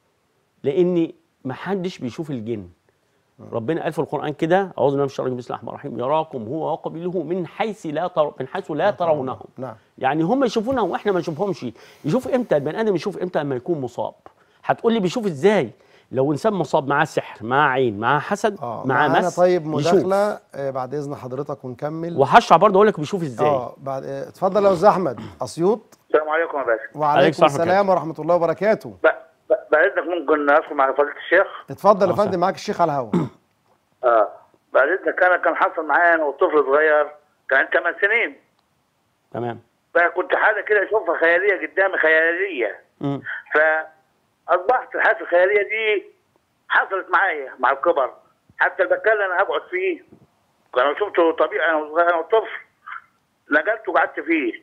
B: لان ما حدش بيشوف الجن ربنا قال في القران كده اعوذ بالله من الشيطان الرجيم بسم الله الرحمن الرحيم يراكم هو وقبيله من حيث لا تر... من حيث لا ترونهم
A: نعم
B: يعني هم يشوفونا واحنا ما نشوفهمش يشوف امتى البني ادم يشوف امتى لما يكون مصاب هتقول لي بيشوف ازاي لو انسان مصاب معاه سحر معاه عين معاه حسد
A: اه
B: معاه
A: معانا
B: مس
A: طيب
B: يشوف.
A: مداخله آه بعد اذن حضرتك ونكمل
B: وهشرح برضه اقول لك بيشوف ازاي
A: اه بعد آه اتفضل يا استاذ احمد اسيوط
E: السلام عليكم يا باشا
A: وعليكم
B: السلام
A: السلام ورحمه الله وبركاته
E: ب- ب- بعد اذنك ممكن ادخل مع فضيله الشيخ
A: اتفضل يا
B: آه،
A: فندم معاك الشيخ على الهواء
E: اه بعد اذنك انا كان حصل معايا انا وطفل صغير كان 8 سنين
B: تمام
E: فكنت حاجه كده اشوفها خياليه قدامي خياليه
B: مم.
E: فاصبحت الحاله الخياليه دي حصلت معايا مع الكبر حتى المكان اللي انا هقعد فيه انا شفته طبيعي انا وصغير انا وطفل نقلت وقعدت فيه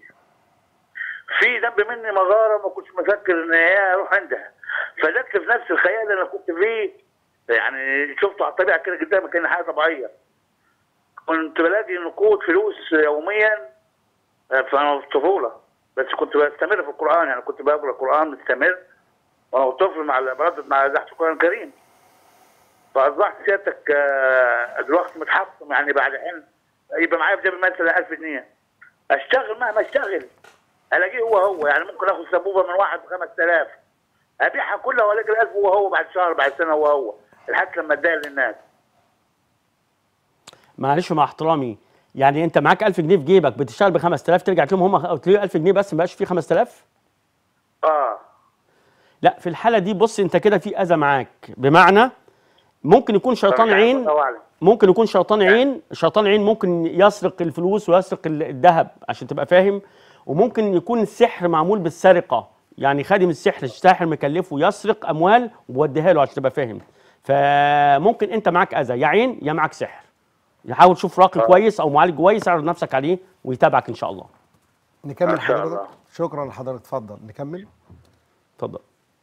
E: في جنب مني مغاره ما كنتش مفكر ان هي اروح عندها فجت في نفس الخيال اللي انا كنت فيه يعني شفته على الطبيعه كده قدامي كان حاجه طبيعيه كنت بلاقي نقود فلوس يوميا فانا في الطفوله بس كنت بستمر في القران يعني كنت بقرا القران مستمر وانا طفل مع بردد مع تحت القران الكريم فاصبحت سيادتك آه، دلوقتي متحطم يعني بعد حين يبقى معايا في جيبي مثلا 1000 جنيه اشتغل مهما اشتغل الاقيه هو هو يعني ممكن اخد سبوبه من واحد ب 5000 ابيعها كلها والاقي ال 1000 هو هو بعد شهر بعد سنه هو هو لحد لما اديها للناس
B: معلش مع احترامي يعني انت معاك 1000 جنيه في جيبك بتشتغل ب 5000 ترجع تلاقيهم هم تلاقيه 1000 جنيه بس ما بقاش فيه 5000
E: اه
B: لا في الحاله دي بص انت كده في اذى معاك بمعنى ممكن يكون شيطان عين
E: الله أعلم.
B: ممكن يكون شيطان عين شيطان عين ممكن يسرق الفلوس ويسرق ال- الذهب عشان تبقى فاهم وممكن يكون السحر معمول بالسرقه يعني خادم السحر الساحر مكلفه يسرق اموال ووديها له عشان تبقى فاهم فممكن انت معاك اذى يا عين يا معاك سحر حاول تشوف راقي كويس او معالج كويس اعرض نفسك عليه ويتابعك ان شاء الله
A: نكمل
E: ما شاء
A: حضرتك
E: الله.
A: شكرا لحضرتك اتفضل نكمل
B: اتفضل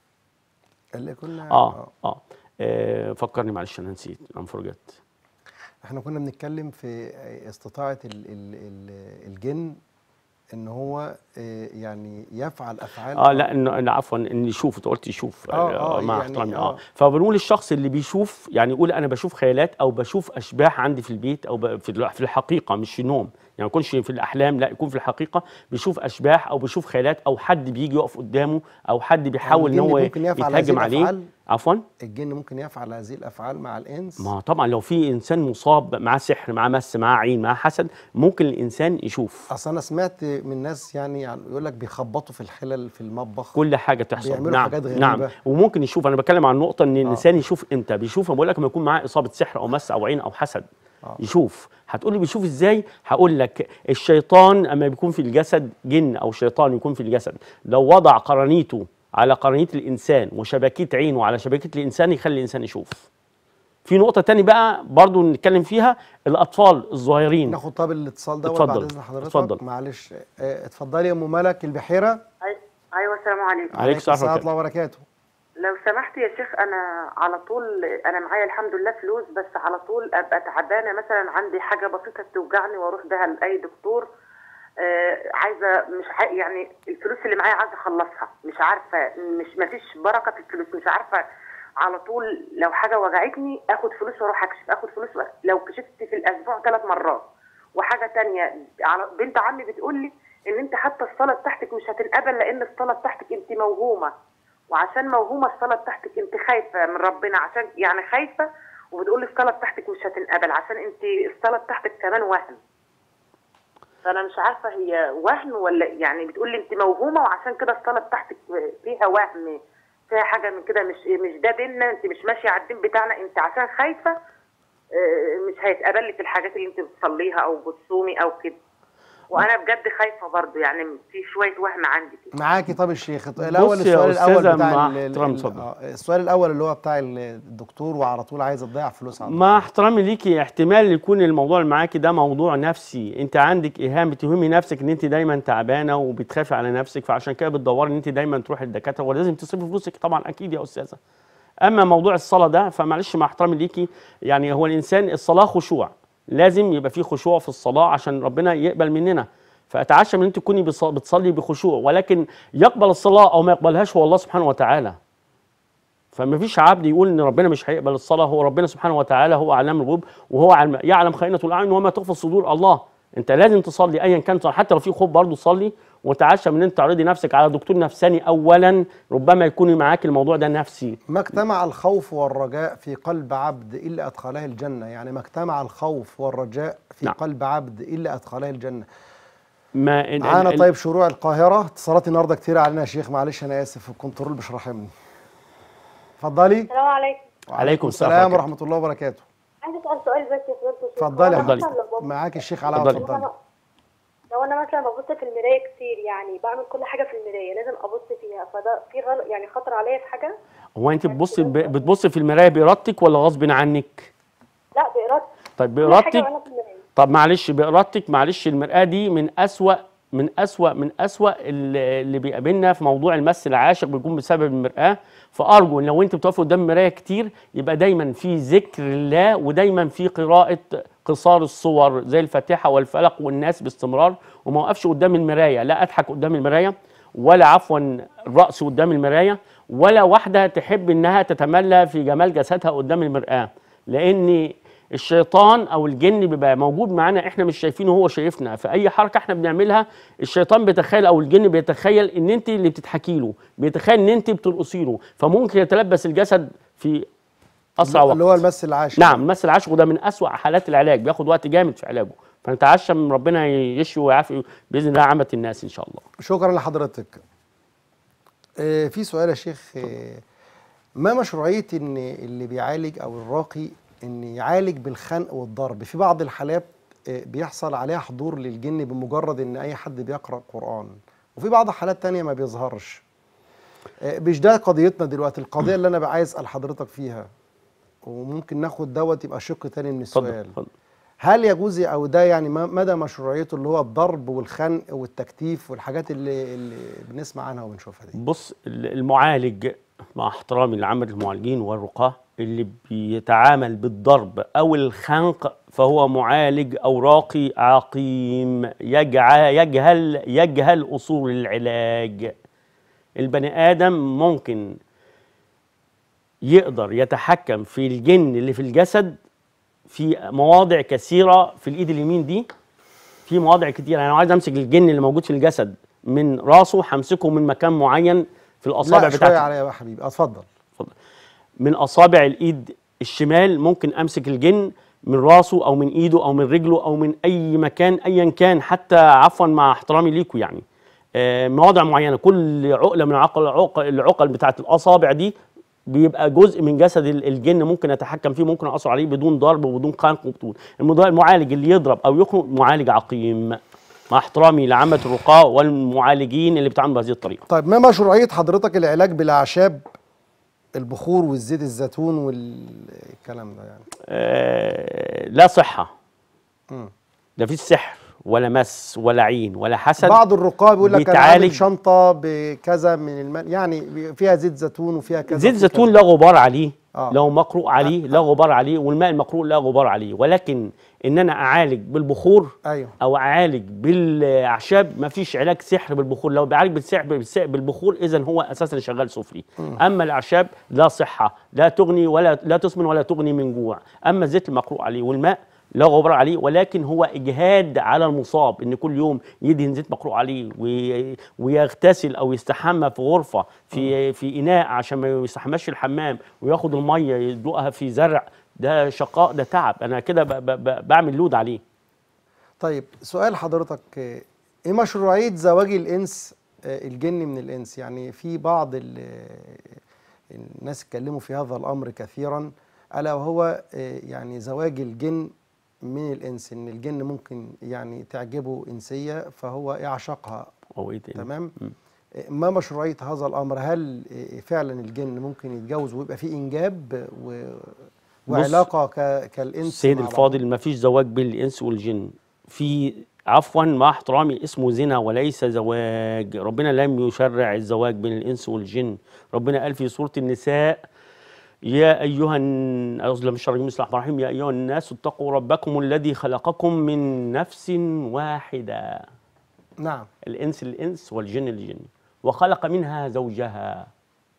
A: اللي كنا
B: اه اه, آه فكرني معلش انا نسيت ام فرجت
A: احنا كنا بنتكلم في استطاعه ال ال ال الجن ان هو آه، يعني يفعل افعال
B: اه لا انه لا عفوا ان يشوف انت قلت يشوف
A: آه، آه،
B: مع
A: يعني
B: احترامي
A: آه.
B: اه فبنقول الشخص اللي بيشوف يعني يقول انا بشوف خيالات او بشوف اشباح عندي في البيت او ب- في ال- في الحقيقه مش في النوم يعني ما يكونش في الاحلام لا يكون في الحقيقه بيشوف اشباح او بيشوف خيالات او حد بيجي يقف قدامه او حد بيحاول ان
A: الجن
B: هو
A: ممكن يفعل هذه
B: يتهاجم عليه
A: الأفعال؟
B: عفوا
A: الجن ممكن يفعل هذه الافعال مع الانس
B: ما طبعا لو في انسان مصاب معاه سحر معاه مس معاه عين معاه حسد ممكن الانسان يشوف
A: اصل انا سمعت من ناس يعني, يعني يقول لك بيخبطوا في الحلل في المطبخ
B: كل حاجه تحصل
A: بيعملوا
B: نعم
A: حاجات غريبة.
B: نعم وممكن يشوف انا بتكلم عن نقطه ان الانسان يشوف امتى بيشوف أنا بقول لك لما يكون معاه اصابه سحر او مس او عين او حسد
A: آه.
B: يشوف هتقول لي بيشوف ازاي هقول لك الشيطان اما بيكون في الجسد جن او شيطان يكون في الجسد لو وضع قرنيته على قرنيه الانسان وشبكيه عينه على شبكيه الانسان يخلي الانسان يشوف في نقطه تاني بقى برضو نتكلم فيها الاطفال الصغيرين
A: ناخد طب الاتصال ده
B: اتفضل،
A: بعد اذن حضرتك
B: اتفضل.
A: معلش آه، اتفضلي يا ام ملك البحيره
D: أي- ايوه السلام عليكم
B: عليك السلام
A: ورحمه
B: ورحمة
A: الله وبركاته
D: لو سمحت يا شيخ انا على طول انا معايا الحمد لله فلوس بس على طول ابقى تعبانه مثلا عندي حاجه بسيطه بتوجعني واروح بها لاي دكتور آه عايزه مش ع... يعني الفلوس اللي معايا عايزه اخلصها مش عارفه مش ما فيش بركه في الفلوس مش عارفه على طول لو حاجه وجعتني اخد فلوس واروح اكشف اخد فلوس و... لو كشفت في الاسبوع ثلاث مرات وحاجه تانية على بنت عمي بتقول لي ان انت حتى الصلاه بتاعتك مش هتنقبل لان الصلاه بتاعتك انت موهومه وعشان موهومه الصلاه بتاعتك انت خايفه من ربنا عشان يعني خايفه وبتقول لي الصلاه بتاعتك مش هتنقبل عشان انت الصلاه بتاعتك كمان وهم فانا مش عارفه هي وهم ولا يعني بتقول لي انت موهومه وعشان كده الصلاه بتاعتك فيها وهم فيها حاجه من كده مش مش ده ديننا انت مش ماشيه على الدين بتاعنا انت عشان خايفه آه، مش هيتقبل لك الحاجات اللي انت بتصليها او بتصومي او كده وانا بجد خايفه برضو يعني في شويه وهم عندي كده
A: معاكي طب الشيخ الاول
B: بص يا
A: السؤال الاول
B: أستاذة
A: بتاع
B: مع
A: ال- ال-
B: احترام
A: ال-
B: اتفضل.
A: آه، السؤال الاول اللي هو بتاع ال- الدكتور وعلى طول عايزه تضيع فلوس على
B: مع احترامي ليكي احتمال يكون الموضوع اللي معاكي ده موضوع نفسي انت عندك ايهام بتوهمي نفسك ان انت دايما تعبانه وبتخافي على نفسك فعشان كده بتدوري ان انت دايما تروحي للدكاتره ولازم تصرفي فلوسك طبعا اكيد يا استاذه اما موضوع الصلاه ده فمعلش مع احترامي ليكي يعني هو الانسان الصلاه خشوع لازم يبقى في خشوع في الصلاه عشان ربنا يقبل مننا فاتعشى من ان انت تكوني بص- بتصلي بخشوع ولكن يقبل الصلاه او ما يقبلهاش هو الله سبحانه وتعالى فما فيش عبد يقول ان ربنا مش هيقبل الصلاه هو ربنا سبحانه وتعالى هو علام الغيوب وهو علم يعلم خائنه الاعين وما تخفي الصدور الله انت لازم تصلي ايا كان حتى لو في خوف برضه صلي وتعشى من ان انت تعرضي نفسك على دكتور نفساني اولا ربما يكون معاك الموضوع ده نفسي
A: ما اجتمع الخوف والرجاء في قلب عبد الا ادخله الجنه يعني ما اجتمع الخوف والرجاء في
B: نعم.
A: قلب عبد الا ادخله الجنه
B: ما ال-
A: معانا
B: ال-
A: طيب شروع القاهره اتصالات النهارده كتير علينا يا شيخ معلش انا اسف الكنترول مش راحمني اتفضلي
F: السلام عليكم
B: عليكم السلام
A: السلام
B: ورحمة
A: ورحمه الله وبركاته
F: عايز اسال سؤال بس يا فضيله الشيخ
A: اتفضلي يا
F: هو أنا
B: اتفضلي.
F: مثلاً لو ببص-
A: معاك الشيخ علاء
B: اتفضلي.
A: اتفضلي
F: لو انا مثلا ببص في المرايه كتير يعني بعمل كل حاجه في المرايه لازم ابص فيها فده في غلط يعني خطر عليا في حاجه
B: هو انت بتبصي ب- بتبصي في المرايه بارادتك ولا غصب عنك
F: لا بارادتي
B: طيب
F: كل حاجه
B: بارادتك
F: وانا في المرايه
B: طب معلش بإرادتك معلش المرآة دي من أسوأ من أسوأ من أسوأ اللي اللي بيقابلنا في موضوع المس العاشق بيكون بسبب المرآة فأرجو إن لو أنت بتقف قدام المراية كتير يبقى دايما في ذكر الله ودايما في قراءة قصار الصور زي الفاتحة والفلق والناس باستمرار وما أقفش قدام المراية لا أضحك قدام المراية ولا عفوا الرأس قدام المراية ولا واحدة تحب إنها تتملى في جمال جسدها قدام المرآة لأن الشيطان او الجن بيبقى موجود معانا احنا مش شايفينه هو شايفنا في اي حركه احنا بنعملها الشيطان بيتخيل او الجن بيتخيل ان انت اللي بتضحكي له بيتخيل ان انت بترقصي له فممكن يتلبس الجسد في اسرع وقت
A: اللي هو المس العاشر
B: نعم المس العاشق ده من اسوأ حالات العلاج بياخد وقت جامد في علاجه فنتعشى من ربنا يشفي ويعافي باذن الله عامه الناس ان شاء الله
A: شكرا لحضرتك آه، في سؤال يا شيخ آه، ما مشروعية ان اللي بيعالج او الراقي ان يعالج بالخنق والضرب في بعض الحالات آه، بيحصل عليها حضور للجن بمجرد ان اي حد بيقرأ قرآن وفي بعض الحالات تانية ما بيظهرش آه، مش ده قضيتنا دلوقتي القضية اللي انا بقى عايز اسأل حضرتك فيها وممكن ناخد دوت يبقى شق تاني من
B: اتفضل
A: السؤال
B: اتفضل
A: هل يجوز او ده يعني ما- مدى مشروعيته اللي هو الضرب والخنق والتكتيف والحاجات اللي, اللي بنسمع عنها وبنشوفها دي
B: بص ال- المعالج مع احترامي لعمل المعالجين والرقاة اللي بيتعامل بالضرب او الخنق فهو معالج او راقي عقيم يجع- يجهل يجهل اصول العلاج البني ادم ممكن يقدر يتحكم في الجن اللي في الجسد في مواضع كثيره في الايد اليمين دي في مواضع كتير انا عايز امسك الجن اللي موجود في الجسد من راسه همسكه من مكان معين في الاصابع
A: لا شويه
B: بتاعتي
A: عليا يا حبيبي اتفضل
B: من اصابع الايد الشمال ممكن امسك الجن من راسه او من ايده او من رجله او من اي مكان ايا كان حتى عفوا مع احترامي ليكم يعني آه، مواضع معينه كل عقله من عقل عقل العقل بتاعت الاصابع دي بيبقى جزء من جسد ال- الجن ممكن اتحكم فيه ممكن اقصر عليه بدون ضرب وبدون خنق وبدون المض- المعالج اللي يضرب او يخنق معالج عقيم مع احترامي لعامه الرقاة والمعالجين اللي بيتعاملوا بهذه الطريقه
A: طيب ما مشروعيه حضرتك العلاج بالاعشاب البخور والزيت الزيتون والكلام ده يعني
B: آه، لا صحه
A: مم.
B: لا فيش سحر ولا مس ولا عين ولا حسد
A: بعض الرقاة بيقول لك انا
B: بيتعالج-
A: عامل شنطه بكذا من المال يعني بي- فيها زيت زيتون وفيها كذا
B: زيت
A: وفيها
B: زيتون
A: كذا.
B: لا غبار عليه
A: آه.
B: لو مقروء عليه لا غبار عليه والماء المقروء لا غبار عليه ولكن ان انا اعالج بالبخور
A: ايوه
B: او اعالج بالاعشاب ما فيش علاج سحر بالبخور لو بيعالج بالسحر بالس- بالبخور اذا هو اساسا شغال سفلي اما الاعشاب لا صحه لا تغني ولا لا تسمن ولا تغني من جوع اما الزيت المقروء عليه والماء لا غبار عليه ولكن هو اجهاد على المصاب ان كل يوم يدهن زيت مقروء عليه وي- ويغتسل او يستحمى في غرفه في في اناء عشان ما يستحماش في الحمام وياخد الميه يدلقها في زرع ده شقاء ده تعب انا كده ب- ب- ب- بعمل لود عليه
A: طيب سؤال حضرتك آه، ايه مشروعيه زواج الانس آه، الجن من الانس يعني في بعض ال- آه، الناس اتكلموا في هذا الامر كثيرا الا وهو آه، يعني زواج الجن من الانس ان الجن ممكن يعني تعجبه انسيه فهو يعشقها
B: او ايه تاني
A: تمام
B: مم.
A: آه، ما مشروعيه هذا الامر هل آه، فعلا الجن ممكن يتجوز ويبقى فيه انجاب و وعلاقه ك... كالانس
B: السيد
A: مع بعض؟
B: الفاضل ما فيش زواج بين الانس والجن في عفوا مع احترامي اسمه زنا وليس زواج ربنا لم يشرع الزواج بين الانس والجن ربنا قال في سوره النساء يا ايها الن- اعوذ بالله من الشر بسم الله الرحمن الرحيم يا ايها الناس اتقوا ربكم الذي خلقكم من نفس واحده
A: نعم
B: الانس الانس والجن الجن وخلق منها زوجها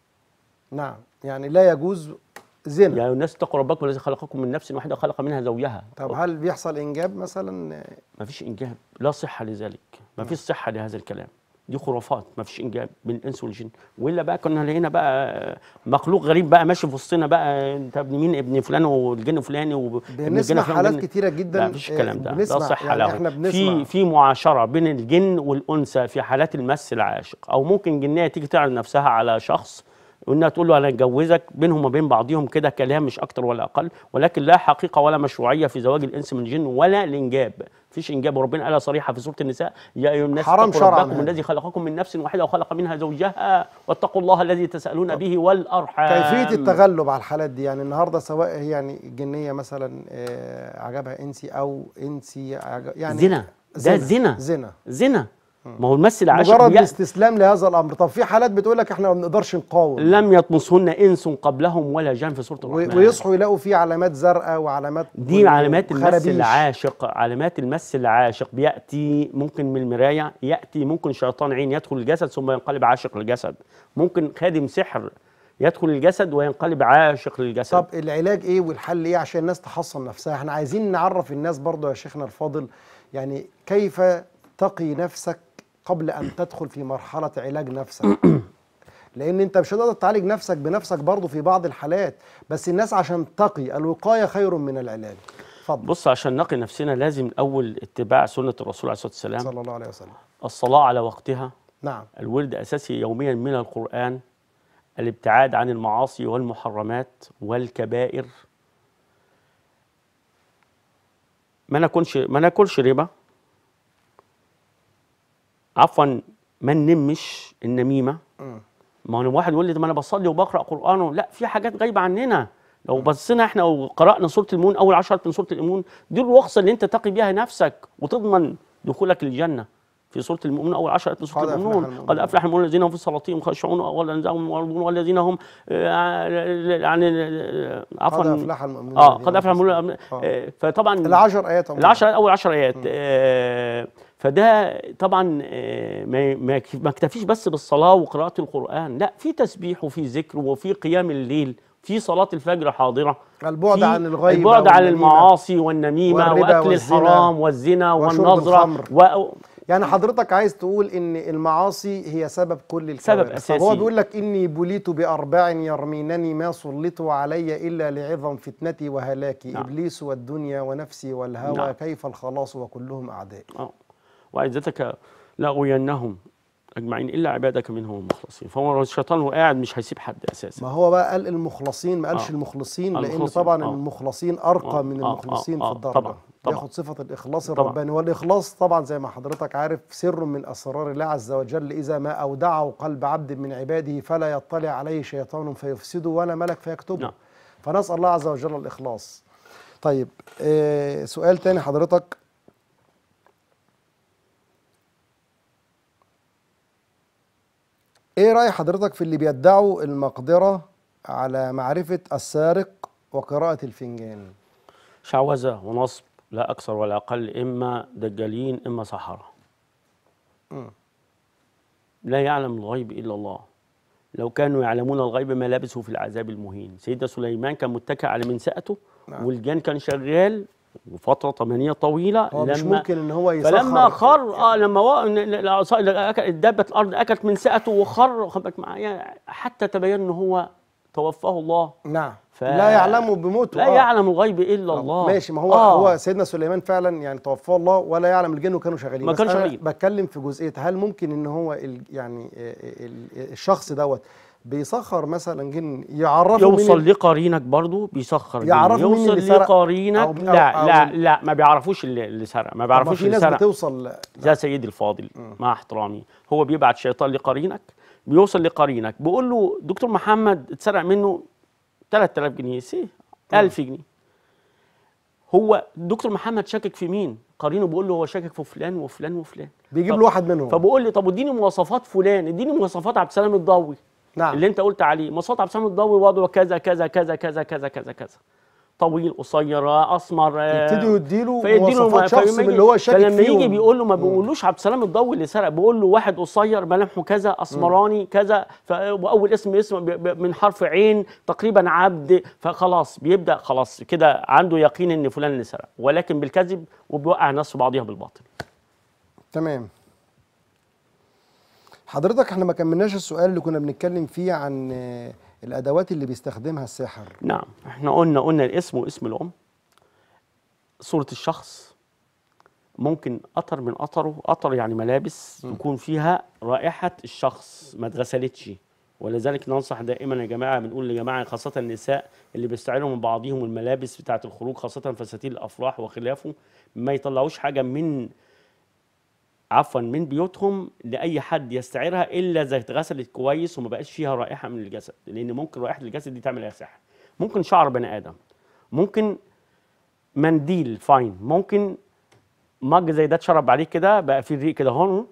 A: نعم يعني لا يجوز زنا
B: يا أيها الناس اتقوا ربكم الذي خلقكم من نفس واحده وخلق منها زوجها
A: طب هل بيحصل انجاب مثلا
B: ما فيش انجاب لا صحه لذلك ما فيش صحه لهذا الكلام دي خرافات ما فيش انجاب بين الانس والجن والا بقى كنا لقينا بقى مخلوق غريب بقى ماشي في وسطنا بقى انت ابن مين ابن فلان والجن فلاني وابن الجن
A: بنسمع
B: فلان
A: حالات
B: والجن-
A: كتيره جدا
B: لا مفيش الكلام ده
A: بنسمع
B: لا صحه
A: يعني
B: له
A: احنا بنسمع
B: في في معاشره بين الجن والانثى في حالات المس العاشق او ممكن جنيه تيجي تعرض نفسها على شخص وانها تقول له انا اتجوزك بينهم وبين بعضهم كده كلام مش اكتر ولا اقل ولكن لا حقيقه ولا مشروعيه في زواج الانس من الجن ولا الانجاب مفيش انجاب وربنا قالها صريحه في سوره النساء يا ايها الناس
A: حرام
B: اتقوا
A: شرعاً
B: ربكم
A: هذا.
B: الذي خلقكم من نفس واحده وخلق منها زوجها واتقوا الله الذي تسالون به والارحام
A: كيفيه التغلب على الحالات دي يعني النهارده سواء هي يعني الجنيه مثلا آه، عجبها انسي او انسي عجب يعني
B: زنا ده زنا
A: زنا
B: زنا ما هو المس العاشق
A: مجرد
B: بيأ-
A: الاستسلام لهذا الامر طب في حالات بتقول لك احنا ما بنقدرش نقاوم
B: لم يطمسهن انس قبلهم ولا جان في سوره
A: و-
B: الرحمن
A: ويصحوا يلاقوا فيه علامات زرقاء وعلامات
B: دي علامات المس
A: خرابيش.
B: العاشق علامات المس العاشق بياتي ممكن من المرايه ياتي ممكن شيطان عين يدخل الجسد ثم ينقلب عاشق للجسد ممكن خادم سحر يدخل الجسد وينقلب عاشق للجسد
A: طب العلاج ايه والحل ايه عشان الناس تحصن نفسها احنا عايزين نعرف الناس برضو يا شيخنا الفاضل يعني كيف تقي نفسك قبل ان تدخل في مرحله علاج نفسك لان انت مش هتقدر تعالج نفسك بنفسك برضو في بعض الحالات بس الناس عشان تقي الوقايه خير من العلاج اتفضل
B: بص عشان نقي نفسنا لازم الاول اتباع سنه الرسول عليه الصلاه والسلام
A: صلى الله عليه وسلم
B: الصلاه على وقتها
A: نعم
B: الورد اساسي يوميا من القران الابتعاد عن المعاصي والمحرمات والكبائر ما ناكلش ما ناكلش ربا عفوا ما ننمش النميمه
A: مم.
B: ما هو واحد يقول لي طب ما انا بصلي وبقرا قران لا في حاجات غايبه عننا لو بصينا احنا وقرانا سوره المؤمن اول عشرة من سوره المؤمن دي الرخصه اللي انت تقي بيها نفسك وتضمن دخولك الجنه في سوره المؤمن اول عشرة من سوره
A: قد أفلح
B: المؤمنون
A: المؤمنون.
B: قد افلح المؤمنون الذين هم في صلاتهم خاشعون والذين هم معرضون والذين هم آه، يعني آه، عفوا
A: قد أفلح المؤمنون
B: اه
A: الذين
B: قد
A: هم
B: افلح
A: في
B: المؤمنون
A: آه.
B: آه، فطبعا
A: العشر ايات عموماً.
B: العشر اول عشر ايات آه فده طبعا آه ما ما يكف- ما اكتفيش بس بالصلاه وقراءه القران لا في تسبيح وفي ذكر وفي قيام الليل في صلاة الفجر حاضرة
A: البعد
B: في
A: عن الغيبة
B: البعد عن
A: والنميمة
B: المعاصي والنميمة
A: والربا
B: وأكل
A: والزنا
B: الحرام والزنا
A: وشرب
B: والنظرة
A: الخمر.
B: و...
A: يعني حضرتك عايز تقول ان المعاصي هي سبب كل الكوارث
B: أساسي.
A: طب هو بيقول لك اني بليت باربع يرمينني ما سلطوا علي الا لعظم فتنتي وهلاكي
B: نعم.
A: ابليس والدنيا ونفسي والهوى
B: نعم.
A: كيف الخلاص وكلهم اعداء
B: آه. وعزتك لأغوينهم أجمعين إلا عبادك منهم المخلصين فهو الشيطان وهو قاعد مش هيسيب حد أساسا
A: ما هو بقى قال المخلصين ما قالش
B: آه.
A: المخلصين لان
B: المخلصين،
A: طبعا
B: آه.
A: المخلصين ارقى
B: آه،
A: من
B: آه،
A: المخلصين
B: آه،
A: في
B: آه،
A: الدرجه
B: طبعاً، طبعاً.
A: ياخد صفه الاخلاص
B: طبعاً.
A: الرباني والاخلاص طبعا زي ما حضرتك عارف سر من اسرار الله عز وجل اذا ما اودعه قلب عبد من عباده فلا يطلع عليه شيطان فيفسده ولا ملك فيكتبه
B: نعم.
A: فنسال الله عز وجل الاخلاص طيب آه سؤال تاني حضرتك ايه راي حضرتك في اللي بيدعوا المقدره على معرفه السارق وقراءه الفنجان
B: شعوذة ونصب لا أكثر ولا أقل إما دجالين إما سحرة
A: مم.
B: لا يعلم الغيب إلا الله لو كانوا يعلمون الغيب ما لبثوا في العذاب المهين سيدنا سليمان كان متكئ على منسأته
A: نعم.
B: والجان كان شغال وفترة طمانية طويلة
A: هو مش
B: لما
A: ممكن ان هو يسخر
B: فلما خر اه لما و... الدابة الارض اكلت من سقته وخر خد بالك معايا حتى تبين ان هو توفاه الله
A: نعم
B: ف-
A: لا يعلم بموته
B: لا
A: آه.
B: يعلم الغيب الا
A: آه،
B: الله
A: ماشي ما هو
B: آه.
A: هو سيدنا سليمان فعلا يعني توفاه الله ولا يعلم الجن وكانوا شغالين
B: ما
A: بس
B: كانوا
A: أنا
B: شغالين.
A: بتكلم في جزئيه هل ممكن ان هو ال يعني ال الشخص دوت بيسخر مثلا جن يعرفه مين
B: يوصل
A: ال-
B: لقرينك برضو بيسخر جن.
A: يعرفوا مين
B: يوصل
A: اللي سرق
B: لقرينك
A: أو- أو-
B: لا
A: أو-
B: لا لا ما بيعرفوش اللي, اللي سرق ما
A: طب ما
B: بيعرفوش
A: في
B: اللي
A: ناس
B: سرق
A: بتوصل
B: يا سيدي الفاضل مع احترامي هو بيبعت شيطان لقرينك بيوصل لقرينك بيقول له دكتور محمد اتسرق منه 3000 جنيه سي 1000 جنيه هو دكتور محمد شاكك في مين قرينه بيقول له هو شاكك في فلان وفلان وفلان
A: بيجيب
B: طب-
A: له واحد منهم
B: فبقول لي طب اديني مواصفات فلان اديني مواصفات عبد السلام الضوي
A: نعم
B: اللي انت قلت عليه مواصفات عبد السلام الضوي وضعه كذا كذا كذا كذا كذا كذا كذا طويل قصير اسمر آه،
A: يبتدوا يديله
B: فيديله
A: مواصفات شخص
B: فلما
A: من
B: يجي-
A: اللي هو شاكك
B: فلما يجي
A: فيهم.
B: بيقول له ما بيقولوش عبد السلام الضوي اللي سرق بيقول له واحد قصير ملامحه كذا اسمراني كذا ف- واول اسم اسم ب- ب- من حرف عين تقريبا عبد فخلاص بيبدا خلاص كده عنده يقين ان فلان اللي سرق ولكن بالكذب وبيوقع الناس في بعضها بالباطل
A: تمام حضرتك احنا ما كملناش السؤال اللي كنا بنتكلم فيه عن آه، الادوات اللي بيستخدمها الساحر
B: نعم احنا قلنا قلنا الاسم واسم الام صورة الشخص ممكن قطر من قطره قطر يعني ملابس يكون فيها رائحة الشخص ما اتغسلتش ولذلك ننصح دائما يا جماعة بنقول لجماعة خاصة النساء اللي بيستعيروا من بعضهم الملابس بتاعة الخروج خاصة فساتين الأفراح وخلافه ما يطلعوش حاجة من عفوا من بيوتهم لاي حد يستعيرها الا اذا اتغسلت كويس وما بقاش فيها رائحه من الجسد لان ممكن رائحه الجسد دي تعمل اي سحر ممكن شعر بني ادم ممكن منديل فاين ممكن مج زي ده اتشرب عليه كده بقى فيه ريق كده هون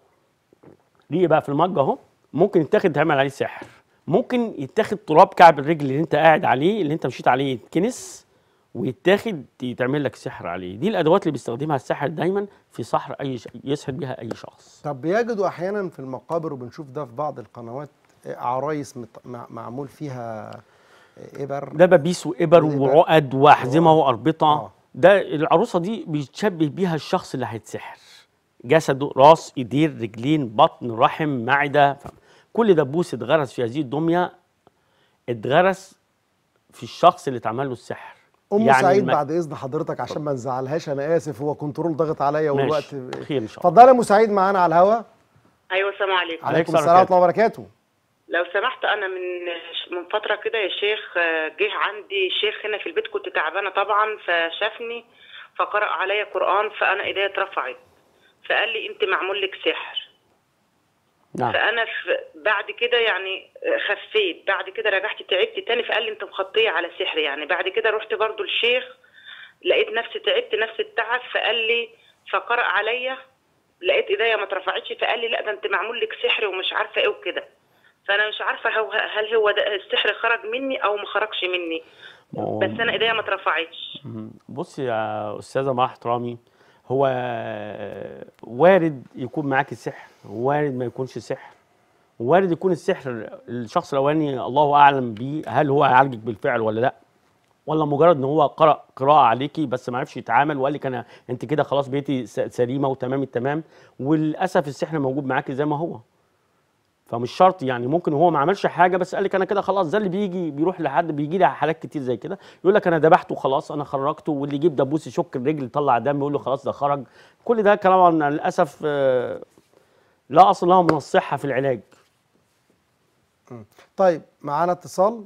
B: ريق بقى في المج اهو ممكن يتاخد يتعمل عليه سحر ممكن يتاخد تراب كعب الرجل اللي انت قاعد عليه اللي انت مشيت عليه يتكنس ويتاخد يتعمل لك سحر عليه دي الادوات اللي بيستخدمها الساحر دايما في سحر اي ش... يسحر بيها اي شخص
A: طب بيجدوا احيانا في المقابر وبنشوف ده في بعض القنوات آه، عرايس مت- مع- معمول فيها آه، ابر
B: دبابيس وابر
A: وإبر.
B: وعقد واحزمه واربطه
A: آه.
B: ده العروسه دي بيتشبه بيها الشخص اللي هيتسحر جسده راس ايدين رجلين بطن رحم معده ف- كل دبوس اتغرس في هذه الدميه اتغرس في الشخص اللي اتعمل له السحر
A: ام سعيد
B: الم-
A: بعد اذن حضرتك عشان ما نزعلهاش انا اسف هو كنترول ضغط عليا والوقت
B: ماشي خير ان شاء الله
A: اتفضلي يا ام سعيد معانا على الهوا
G: ايوه السلام عليكم
A: عليكم
B: السلام
A: السلام ورحمه الله وبركاته
G: لو سمحت انا من من فتره كده يا شيخ آه، جه عندي شيخ هنا في البيت كنت تعبانه طبعا فشافني فقرأ عليا قرآن فانا ايديا اترفعت فقال لي انت معمول لك سحر
B: نعم
G: فانا في بعد كده يعني خفيت بعد كده رجعت تعبت تاني فقال لي انت مخطيه على سحر يعني بعد كده رحت برضو الشيخ لقيت نفسي تعبت نفس التعب فقال لي فقرأ عليا لقيت ايديا ما اترفعتش فقال لي لا ده انت معمول لك سحر ومش عارفه ايه وكده فانا مش عارفه هو هل هو ده السحر خرج مني او ما خرجش مني
B: هو-
G: بس انا ايديا ما اترفعتش
B: بص يا استاذه مع احترامي هو وارد يكون معاك السحر وارد ما يكونش سحر وارد يكون السحر الشخص الاولاني الله اعلم بيه هل هو هيعالجك بالفعل ولا لا ولا مجرد ان هو قرأ قراءة عليكي بس ما عرفش يتعامل وقال لك انا انت كده خلاص بقيتي س- سليمة وتمام التمام وللاسف السحر موجود معاكي زي ما هو فمش شرط يعني ممكن هو ما عملش حاجه بس قال لك انا كده خلاص ده اللي بيجي بيروح لحد بيجي لي حالات كتير زي كده يقول لك انا ذبحته خلاص انا خرجته واللي يجيب دبوس يشك الرجل يطلع دم يقول له خلاص ده خرج كل ده كلام للاسف آه، لا اصل له من الصحه في العلاج
A: طيب معانا اتصال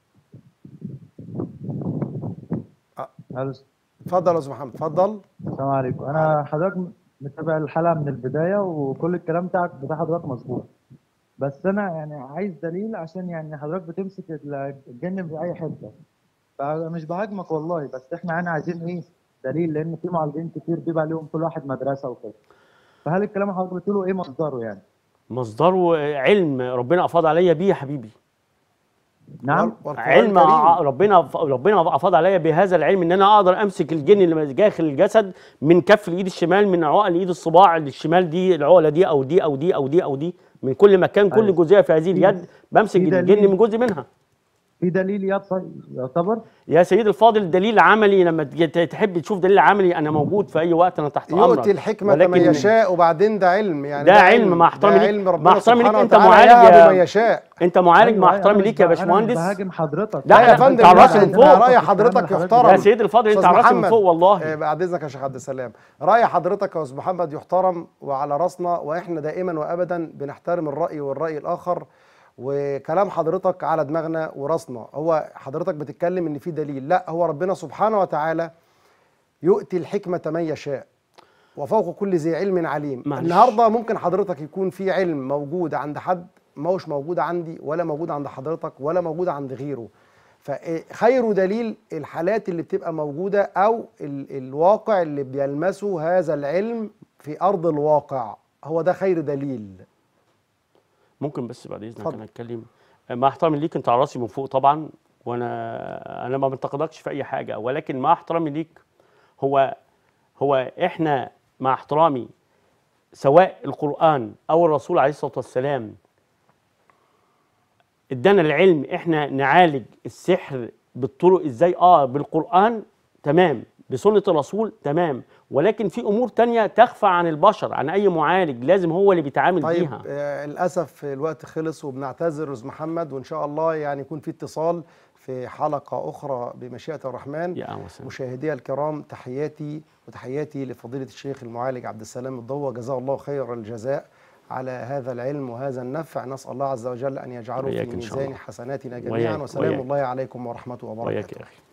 H: الو
A: اتفضل يا استاذ محمد اتفضل
H: السلام عليكم انا حضرتك متابع الحلقه من البدايه وكل الكلام بتاعك بتاع حضرتك مظبوط بس انا يعني عايز دليل عشان يعني حضرتك بتمسك الجن في اي حته فمش بهاجمك والله بس احنا يعني عايزين ايه دليل لان في معالجين كتير بيبقى عليهم كل واحد مدرسه وكده فهل الكلام اللي حضرتك بتقوله ايه مصدره يعني
B: مصدره علم ربنا افاض عليا بيه يا حبيبي
H: نعم
A: والقرآن
B: علم
A: الكريم.
B: ع- ربنا ربنا افاض عليا بهذا العلم ان انا اقدر امسك الجن اللي داخل الجسد من كف الايد الشمال من عقل ايد الصباع الشمال دي العقله دي او دي او دي او دي او دي من كل مكان كل
H: أيوة.
B: جزئيه في هذه اليد بمسك
H: في
B: الجن
H: دليل.
B: من جزء منها
H: في دليل يبص- يعتبر
B: يا سيدي الفاضل دليل عملي لما تجي ت- تحب تشوف دليل عملي انا موجود في اي وقت انا تحت امرك
A: يؤتي الحكمة من
B: ولكن
A: يشاء وبعدين ده علم يعني
B: ده علم، مع احترامي
A: ده
B: ليك-
A: علم
B: مع
A: ربنا
B: احترامي ليك
A: سبحانه
B: انت
A: وتعالى
B: معالج
A: يهب
B: يا-
A: من يشاء
B: انت معالج
H: أيوة،
B: مع
H: أيوة،
B: احترامي
H: أنا
B: ليك يا
H: مش ب- أنا مش
B: باشمهندس
H: بهاجم حضرتك
B: لا
A: لا يا فندم
B: انت على راسي من
A: أنا
B: فوق
A: رأي حضرتك يحترم
B: يا سيدي الفاضل انت
A: أستاذ
B: على راسي من
A: محمد،
B: فوق والله
A: آه، بعد اذنك يا شيخ عبد السلام راي حضرتك يا استاذ محمد يحترم وعلى راسنا واحنا دائما وابدا بنحترم الراي والراي الاخر وكلام حضرتك على دماغنا وراسنا هو حضرتك بتتكلم ان في دليل لا هو ربنا سبحانه وتعالى يؤتي الحكمه من يشاء وفوق كل ذي علم عليم
B: معلش.
A: النهارده ممكن حضرتك يكون في علم موجود عند حد ما هوش موجود عندي ولا موجود عند حضرتك ولا موجود عند غيره فخير دليل الحالات اللي بتبقى موجودة أو ال الواقع اللي بيلمسه هذا العلم في أرض الواقع هو ده خير دليل
B: ممكن بس بعد اذنك
A: اتفضل.
B: انا اتكلم مع احترامي ليك انت على راسي من فوق طبعا وانا انا ما بنتقدكش في اي حاجه ولكن مع احترامي ليك هو هو احنا مع احترامي سواء القران او الرسول عليه الصلاه والسلام ادانا العلم احنا نعالج السحر بالطرق ازاي اه بالقران تمام بسنه الرسول تمام ولكن في امور تانية تخفى عن البشر عن اي معالج لازم هو اللي بيتعامل
A: طيب
B: بيها
A: آه للأسف الوقت خلص وبنعتذر أستاذ محمد وإن شاء الله يعني يكون في اتصال في حلقة أخرى بمشيئة الرحمن
B: يا أهلا وسهلا.
A: مشاهدي الكرام تحياتي وتحياتي لفضيلة الشيخ المعالج عبد السلام الضوة جزاه الله خير الجزاء على هذا العلم وهذا النفع نسأل الله عز وجل أن يجعله
B: وإياك
A: في
B: إن شاء
A: ميزان
B: الله.
A: حسناتنا جميعا
B: وإياك-
A: وسلام
B: وإياك.
A: الله عليكم ورحمته وبركاته
B: وياك يا اخي